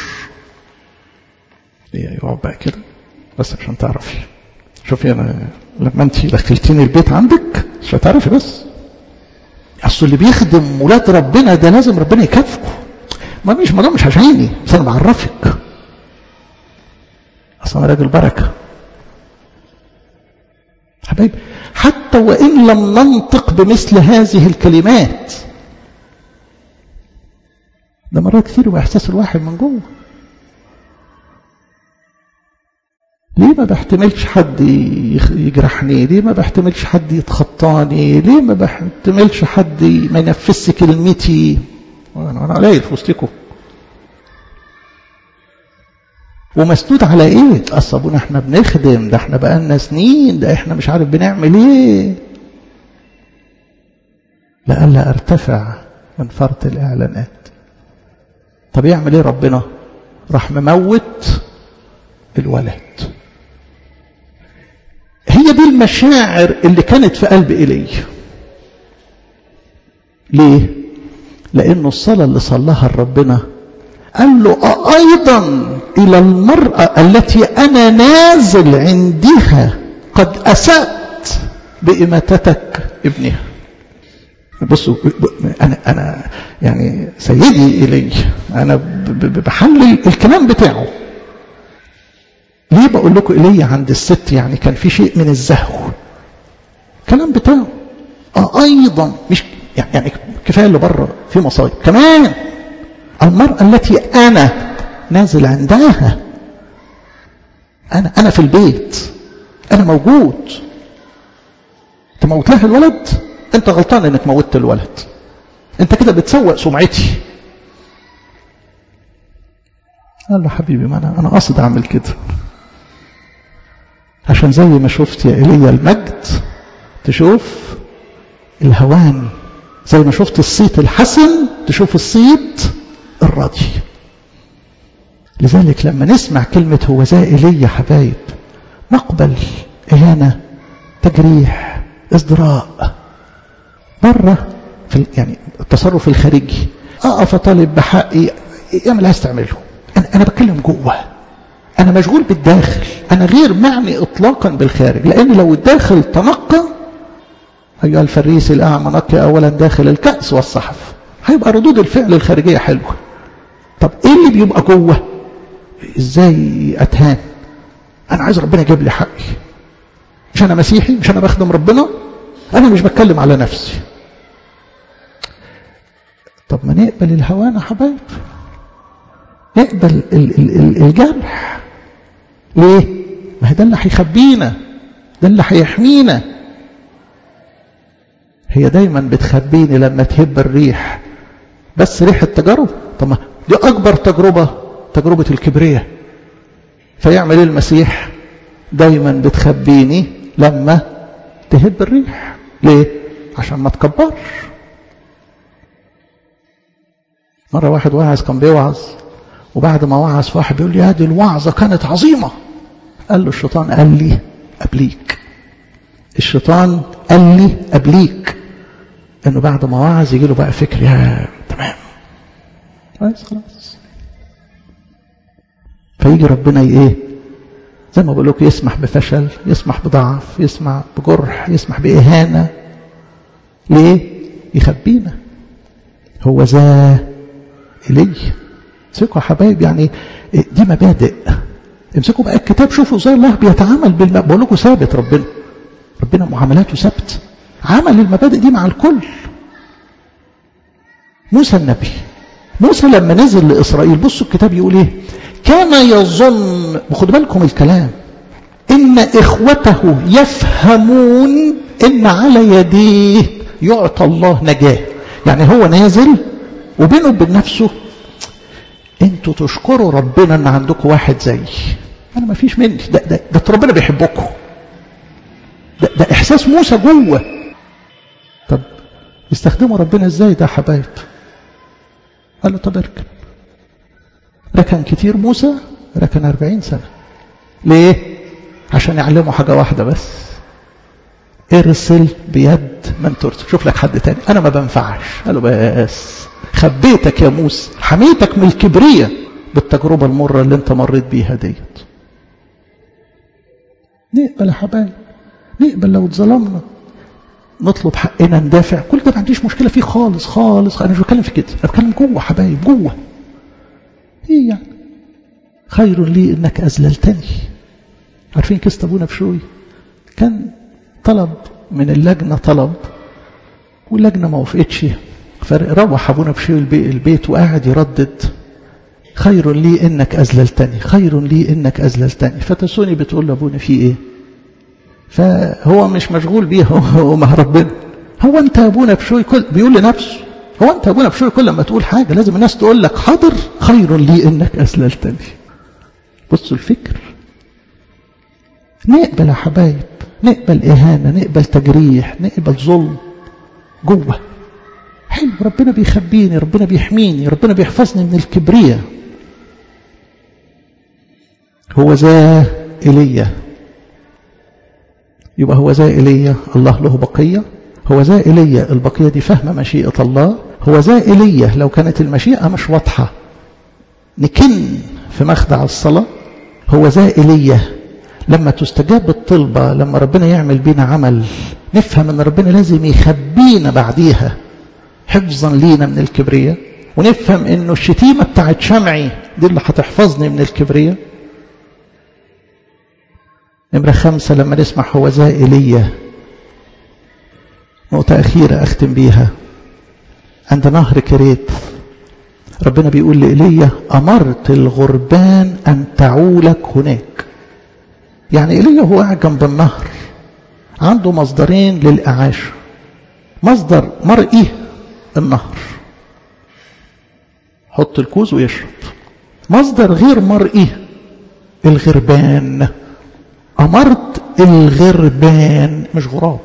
يقعد بقى كده بس عشان تعرفي شوفي انا لما انت دخلتيني البيت عندك مش هتعرفي بس اصل اللي بيخدم ولاد ربنا ده لازم ربنا يكافئه ما مش ما مش عشاني بس انا بعرفك اصل انا راجل بركه حبايب حتى وان لم ننطق بمثل هذه الكلمات ده مرات كتير باحساس الواحد من جوه ليه ما بحتملش حد يجرحني ليه ما بحتملش حد يتخطاني ليه ما بحتملش حد ما ينفذش كلمتي انا قليل في وسطكم ومسنود على ايه اصل ابونا احنا بنخدم ده احنا بقالنا سنين ده احنا مش عارف بنعمل ايه لألا ارتفع من فرط الاعلانات طب يعمل ايه ربنا راح مموت الولد هي دي المشاعر اللي كانت في قلب إيليا ليه لأنه الصلاة اللي صلاها لربنا قال له أيضا إلى المرأة التي أنا نازل عندها قد أسأت بإماتتك ابنها بصوا أنا أنا يعني سيدي إلي أنا بحلل الكلام بتاعه ليه بقول لكم إلي عند الست يعني كان في شيء من الزهو الكلام بتاعه آه أيضا مش يعني كفاية اللي بره في مصايب كمان المرأة التي أنا نازل عندها أنا أنا في البيت أنا موجود تموت لها الولد أنت غلطان إنك موتت الولد أنت كده بتسوق سمعتي قال له حبيبي ما أنا أنا قصد أعمل كده عشان زي ما شفت يا إيليا المجد تشوف الهوان زي ما شفت الصيت الحسن تشوف الصيت الراضي لذلك لما نسمع كلمة هو ذا إلي يا حبايب نقبل إهانة تجريح ازدراء بره في يعني التصرف الخارجي اقف اطالب بحقي اعمل عايز تعمله انا انا بتكلم جوه انا مشغول بالداخل انا غير معني اطلاقا بالخارج لان لو الداخل تنقى ايها الفريس الاعمى نقي اولا داخل الكاس والصحف هيبقى ردود الفعل الخارجيه حلوه طب ايه اللي بيبقى جوه ازاي اتهان انا عايز ربنا يجيب لي حقي مش انا مسيحي مش انا بخدم ربنا انا مش بتكلم على نفسي طب ما نقبل الهوان يا حبايب نقبل ال ال ال الجرح ليه ما ده اللي هيخبينا ده اللي هيحمينا هي دايما بتخبيني لما تهب الريح بس ريح التجارب طب ما دي اكبر تجربه تجربه الكبرياء فيعمل ايه المسيح دايما بتخبيني لما تهب الريح ليه عشان ما تكبرش مرة واحد واعظ كان بيوعظ وبعد ما وعظ واحد بيقول لي هذه الوعظة كانت عظيمة قال له الشيطان قال لي قبليك الشيطان قال لي قبليك انه بعد ما وعظ يجي له بقى فكر يا تمام خلاص خلاص فيجي ربنا ايه زي ما بقول لكم يسمح بفشل يسمح بضعف يسمح بجرح يسمح بإهانة ليه يخبينا هو ذا إلي امسكوا يا حبايب يعني دي مبادئ امسكوا بقى الكتاب شوفوا ازاي الله بيتعامل بالم... بقول لكم ثابت ربنا ربنا معاملاته ثابت عمل المبادئ دي مع الكل موسى النبي موسى لما نزل لإسرائيل بصوا الكتاب يقول ايه كان يظن خدوا بالكم الكلام إن إخوته يفهمون إن على يديه يعطى الله نجاة يعني هو نازل وبينه وبين نفسه انتوا تشكروا ربنا ان عندكم واحد زي انا ما فيش مني ده, ده, ده ربنا بيحبكم ده, ده احساس موسى جوه طب يستخدموا ربنا ازاي ده حبايب قال له طب اركب ركن كتير موسى ركن أربعين سنة ليه عشان يعلموا حاجة واحدة بس ارسل بيد من ترسل شوف لك حد تاني انا ما بنفعش قال له بس خبيتك يا موسى حميتك من الكبرية بالتجربة المرة اللي انت مريت بيها ديت نقبل يا حبايب نقبل لو اتظلمنا نطلب حقنا ندافع كل ده ما عنديش مشكلة فيه خالص خالص انا مش بتكلم في كده انا بتكلم جوه حبايب جوه ايه يعني خير لي انك اذللتني عارفين كيس ابونا بشوي كان طلب من اللجنة طلب واللجنة ما وافقتش فروح ابونا بشوي البيت وقاعد يردد خير لي انك اذللتني خير لي انك اذللتني فتسوني بتقول لابونا في ايه فهو مش مشغول بيها هو مع ربنا هو انت يا ابونا بشوي كل بيقول لنفسه هو انت يا ابونا بشوي كل ما تقول حاجة لازم الناس تقول لك حاضر خير لي انك اذللتني بصوا الفكر نقبل يا حبايب نقبل إهانة نقبل تجريح نقبل ظلم جوه حلو ربنا بيخبيني ربنا بيحميني ربنا بيحفظني من الكبرية هو ذا إلي يبقى هو ذا إلي الله له بقية هو ذا إلي البقية دي فهم مشيئة الله هو ذا إلي لو كانت المشيئة مش واضحة نكن في مخدع الصلاة هو ذا إلي لما تستجاب الطلبة لما ربنا يعمل بينا عمل نفهم ان ربنا لازم يخبينا بعديها حفظا لينا من الكبرية ونفهم انه الشتيمة بتاعت شمعي دي اللي هتحفظني من الكبرية نمرة خمسة لما نسمع هو ذا إيليا نقطة أخيرة أختم بيها عند نهر كريت ربنا بيقول لإيليا أمرت الغربان أن تعولك هناك يعني إيليا هو قاعد جنب النهر عنده مصدرين للإعاشة مصدر مرئي النهر حط الكوز ويشرب مصدر غير مرئي الغربان أمرت الغربان مش غراب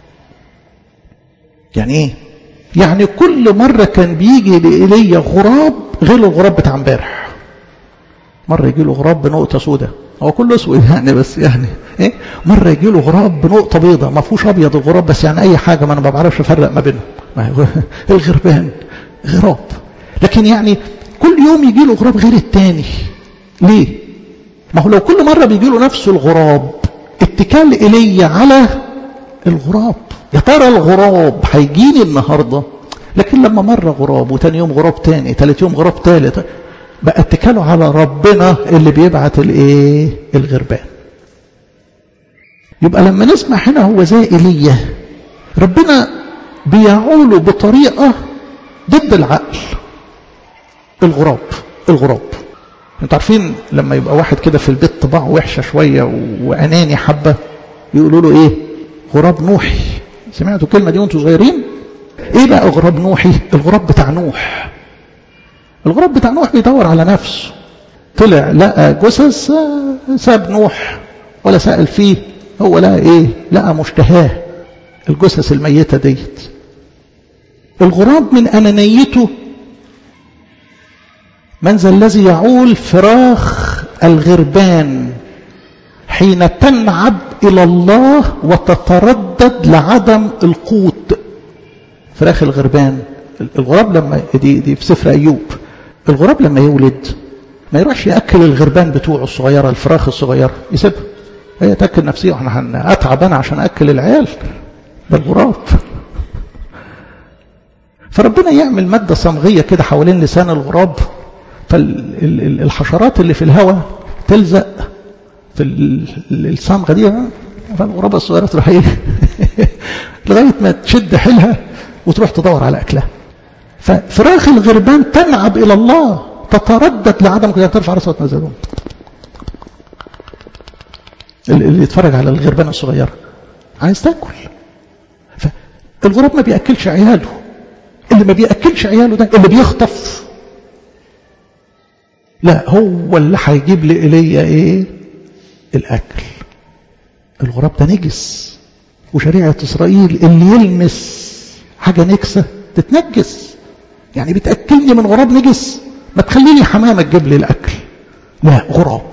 يعني ايه يعني كل مرة كان بيجي لإيليا غراب غير الغراب بتاع امبارح مرة يجي له غراب بنقطة سوداء هو كله اسود يعني بس يعني ايه مرة يجي له غراب بنقطة بيضة ما فيهوش ابيض الغراب بس يعني اي حاجة ما انا ما بعرفش افرق ما بينهم الغربان غراب لكن يعني كل يوم يجي له غراب غير التاني ليه ما هو لو كل مرة بيجي له نفس الغراب اتكال إلي على الغراب يا ترى الغراب هيجيني النهاردة لكن لما مرة غراب وتاني يوم غراب تاني تالت يوم غراب تالت بقى اتكاله على ربنا اللي بيبعت الايه الغربان يبقى لما نسمع هنا هو زي ايليا ربنا بيعوله بطريقة ضد العقل الغراب الغراب انتوا عارفين لما يبقى واحد كده في البيت طباعه وحشة شوية وأناني حبة يقولوا له ايه غراب نوحي سمعتوا الكلمة دي وانتوا صغيرين ايه بقى غراب نوحي الغراب بتاع نوح الغراب بتاع نوح بيدور على نفسه طلع لقى جثث ساب نوح ولا سأل فيه هو لقى ايه لقى مشتهاه الجثث الميتة ديت الغراب من أنانيته من ذا الذي يعول فراخ الغربان حين تنعب إلى الله وتتردد لعدم القوت فراخ الغربان الغراب لما دي, دي في سفر أيوب الغراب لما يولد ما يروحش يأكل الغربان بتوعه الصغيرة الفراخ الصغيرة يسيبها هي تأكل نفسية واحنا أتعب أنا عشان أكل العيال ده الغراب فربنا يعمل مادة صمغية كده حوالين لسان الغراب فالحشرات اللي في الهواء تلزق في الصمغة دي فالغرابة الصغيرة تروح ايه لغاية ما تشد حيلها وتروح تدور على أكلها ففراخ الغربان تنعب إلى الله تتردد لعدم كده ترفع راسها وتنزلهم اللي يتفرج على الغربانة الصغيرة عايز تاكل فالغراب ما بيأكلش عياله اللي ما بيأكلش عياله ده اللي بيخطف لا هو اللي هيجيب لي إلي ايه الأكل الغراب ده نجس وشريعة إسرائيل اللي يلمس حاجة نكسة تتنجس يعني بتأكلني من غراب نجس ما تخليني حمامة تجيب لي الأكل لا غراب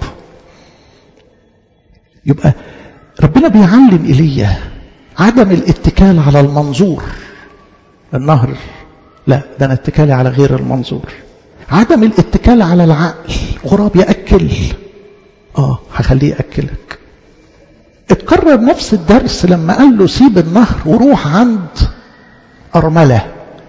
يبقى ربنا بيعلم إيليا عدم الاتكال على المنظور النهر لا ده انا اتكالي على غير المنظور عدم الاتكال على العقل غراب يأكل اه هخليه يأكلك اتكرر نفس الدرس لما قال له سيب النهر وروح عند أرملة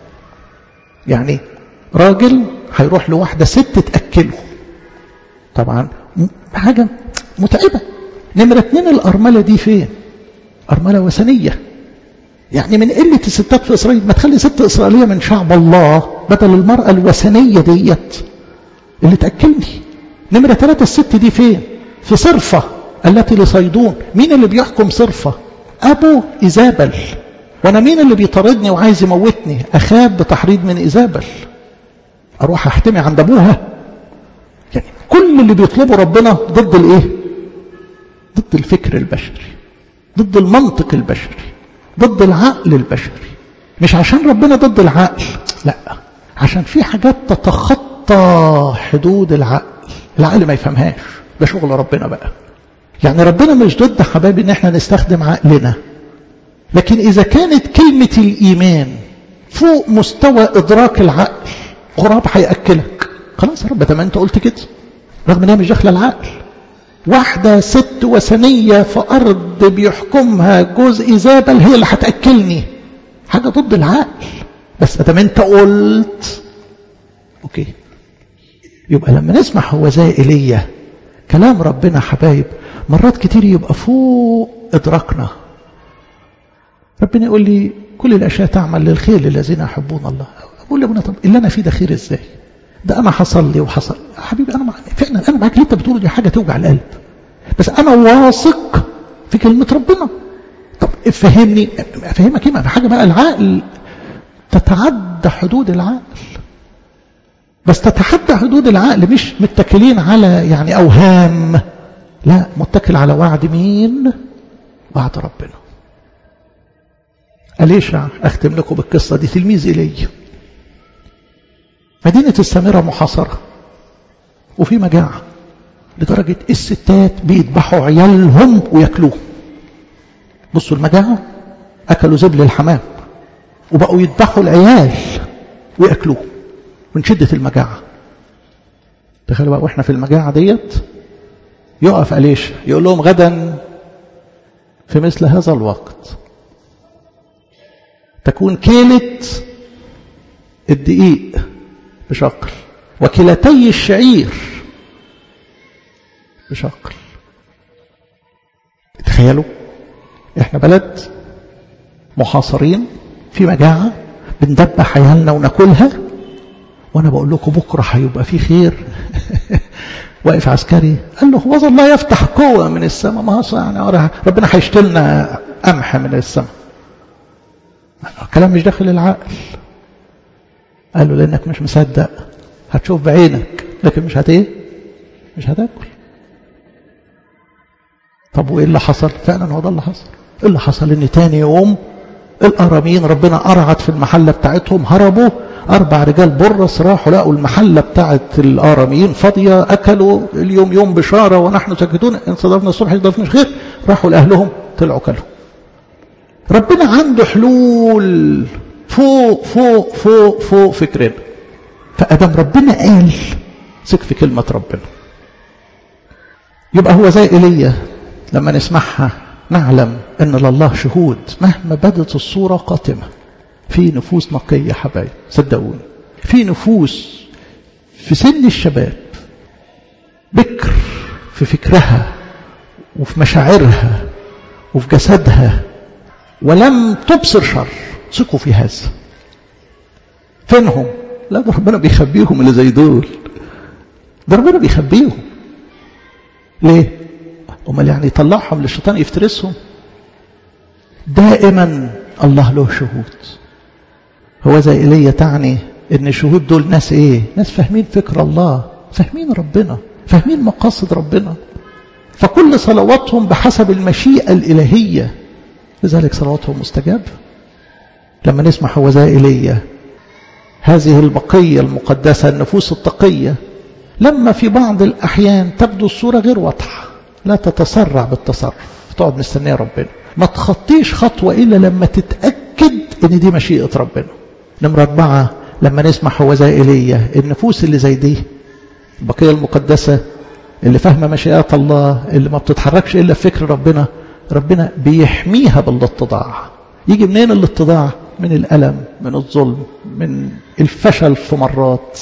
يعني راجل هيروح لواحدة ست تأكله طبعا حاجة متعبة نمرة اتنين الأرملة دي فين أرملة وثنية يعني من قلة الستات في إسرائيل ما تخلي ست إسرائيلية من شعب الله بدل المرأة الوثنية ديت اللي تأكلني نمرة ثلاثة الست دي فين في صرفة التي لصيدون مين اللي بيحكم صرفة أبو إيزابل وأنا مين اللي بيطاردني وعايز يموتني أخاب بتحريض من إيزابل أروح أحتمي عند أبوها يعني كل اللي بيطلبه ربنا ضد الإيه ضد الفكر البشري ضد المنطق البشري ضد العقل البشري مش عشان ربنا ضد العقل لا عشان في حاجات تتخطى حدود العقل العقل ما يفهمهاش ده شغل ربنا بقى يعني ربنا مش ضد حبايبي ان احنا نستخدم عقلنا لكن اذا كانت كلمة الايمان فوق مستوى ادراك العقل غراب هياكلك خلاص يا رب طب انت قلت كده رغم انها مش داخله العقل واحدة ست وثنية في أرض بيحكمها جوز إيزابل هي اللي هتأكلني حاجة ضد العقل بس أدام أنت قلت أوكي يبقى لما نسمع هو زي إيليا كلام ربنا حبايب مرات كتير يبقى فوق إدراكنا ربنا يقول لي كل الأشياء تعمل للخير للذين يحبون الله أقول لابونا طب اللي أنا فيه ده خير إزاي ده أنا حصل لي وحصل حبيبي أنا فعلا أنا معاك اللي أنت بتقوله دي حاجة توجع القلب بس أنا واثق في كلمة ربنا طب افهمني افهمك ايه ما حاجة بقى العقل تتعدى حدود العقل بس تتحدى حدود العقل مش متكلين على يعني أوهام لا متكل على وعد مين وعد ربنا أليشع أختم لكم بالقصة دي تلميذ إلي مدينة السامرة محاصرة وفي مجاعة لدرجة الستات بيذبحوا عيالهم وياكلوه بصوا المجاعة أكلوا زبل الحمام وبقوا يذبحوا العيال وياكلوه من شدة المجاعة تخيلوا بقى واحنا في المجاعة ديت يقف أليش يقول لهم غدا في مثل هذا الوقت تكون كيلة الدقيق بشقل وكلتي الشعير بشقل تخيلوا احنا بلد محاصرين في مجاعة بندبح عيالنا وناكلها وانا بقول لكم بكره هيبقى في خير واقف عسكري قال له هو الله يفتح قوة من السماء ما هو يعني ربنا هيشتلنا قمح من السماء الكلام مش داخل العقل قال له لانك مش مصدق هتشوف بعينك لكن مش هت ايه مش هتاكل طب وايه اللي حصل فعلا هو ده اللي حصل ايه اللي حصل ان تاني يوم الارامين ربنا ارعد في المحله بتاعتهم هربوا اربع رجال برص راحوا لقوا المحله بتاعت الاراميين فاضيه اكلوا اليوم يوم بشاره ونحن ساكتون ان صدفنا الصبح يضافناش خير راحوا لاهلهم طلعوا كلوا ربنا عنده حلول فوق فوق فوق فوق فكرنا فادم ربنا قال ثق في كلمه ربنا يبقى هو زي ايليا لما نسمعها نعلم ان لله شهود مهما بدت الصوره قاتمه في نفوس نقيه يا حبايب صدقوني في نفوس في سن الشباب بكر في فكرها وفي مشاعرها وفي جسدها ولم تبصر شر ثقوا في هذا فينهم لا ده ربنا بيخبيهم اللي زي دول ده ربنا بيخبيهم ليه امال يعني يطلعهم للشيطان يفترسهم دائما الله له شهود هو زي ايليا تعني ان الشهود دول ناس ايه ناس فاهمين فكر الله فاهمين ربنا فاهمين مقاصد ربنا فكل صلواتهم بحسب المشيئة الإلهية لذلك صلواتهم مستجابة لما نسمع هو زي ايليا هذه البقية المقدسة النفوس التقية لما في بعض الأحيان تبدو الصورة غير واضحة لا تتسرع بالتصرف تقعد مستنية ربنا ما تخطيش خطوة إلا لما تتأكد إن دي مشيئة ربنا نمرة أربعة لما نسمع هو زي إيليا النفوس اللي زي دي البقية المقدسة اللي فاهمة مشيئات الله اللي ما بتتحركش إلا في فكر ربنا ربنا بيحميها بالاتضاع يجي منين الاتضاع من الألم من الظلم من الفشل في مرات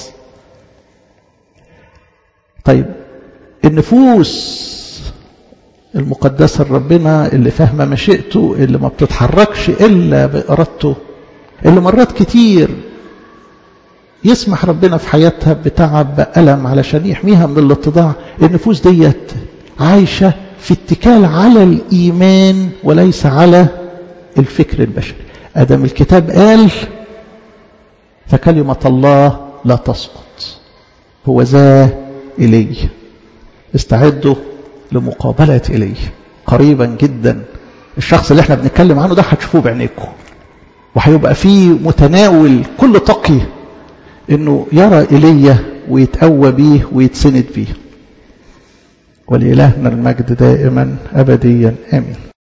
طيب النفوس المقدسة لربنا اللي فاهمة مشيئته اللي ما بتتحركش إلا بإرادته اللي مرات كتير يسمح ربنا في حياتها بتعب بألم علشان يحميها من الاتضاع النفوس ديت عايشة في اتكال على الإيمان وليس على الفكر البشري أدم الكتاب قال فكلمة الله لا تسقط هو ذا إلي استعدوا لمقابلة إلي قريبا جدا الشخص اللي احنا بنتكلم عنه ده هتشوفوه بعينيكم وهيبقى فيه متناول كل تقي انه يرى ايليا ويتقوى بيه ويتسند بيه ولإلهنا المجد دائما أبديا آمين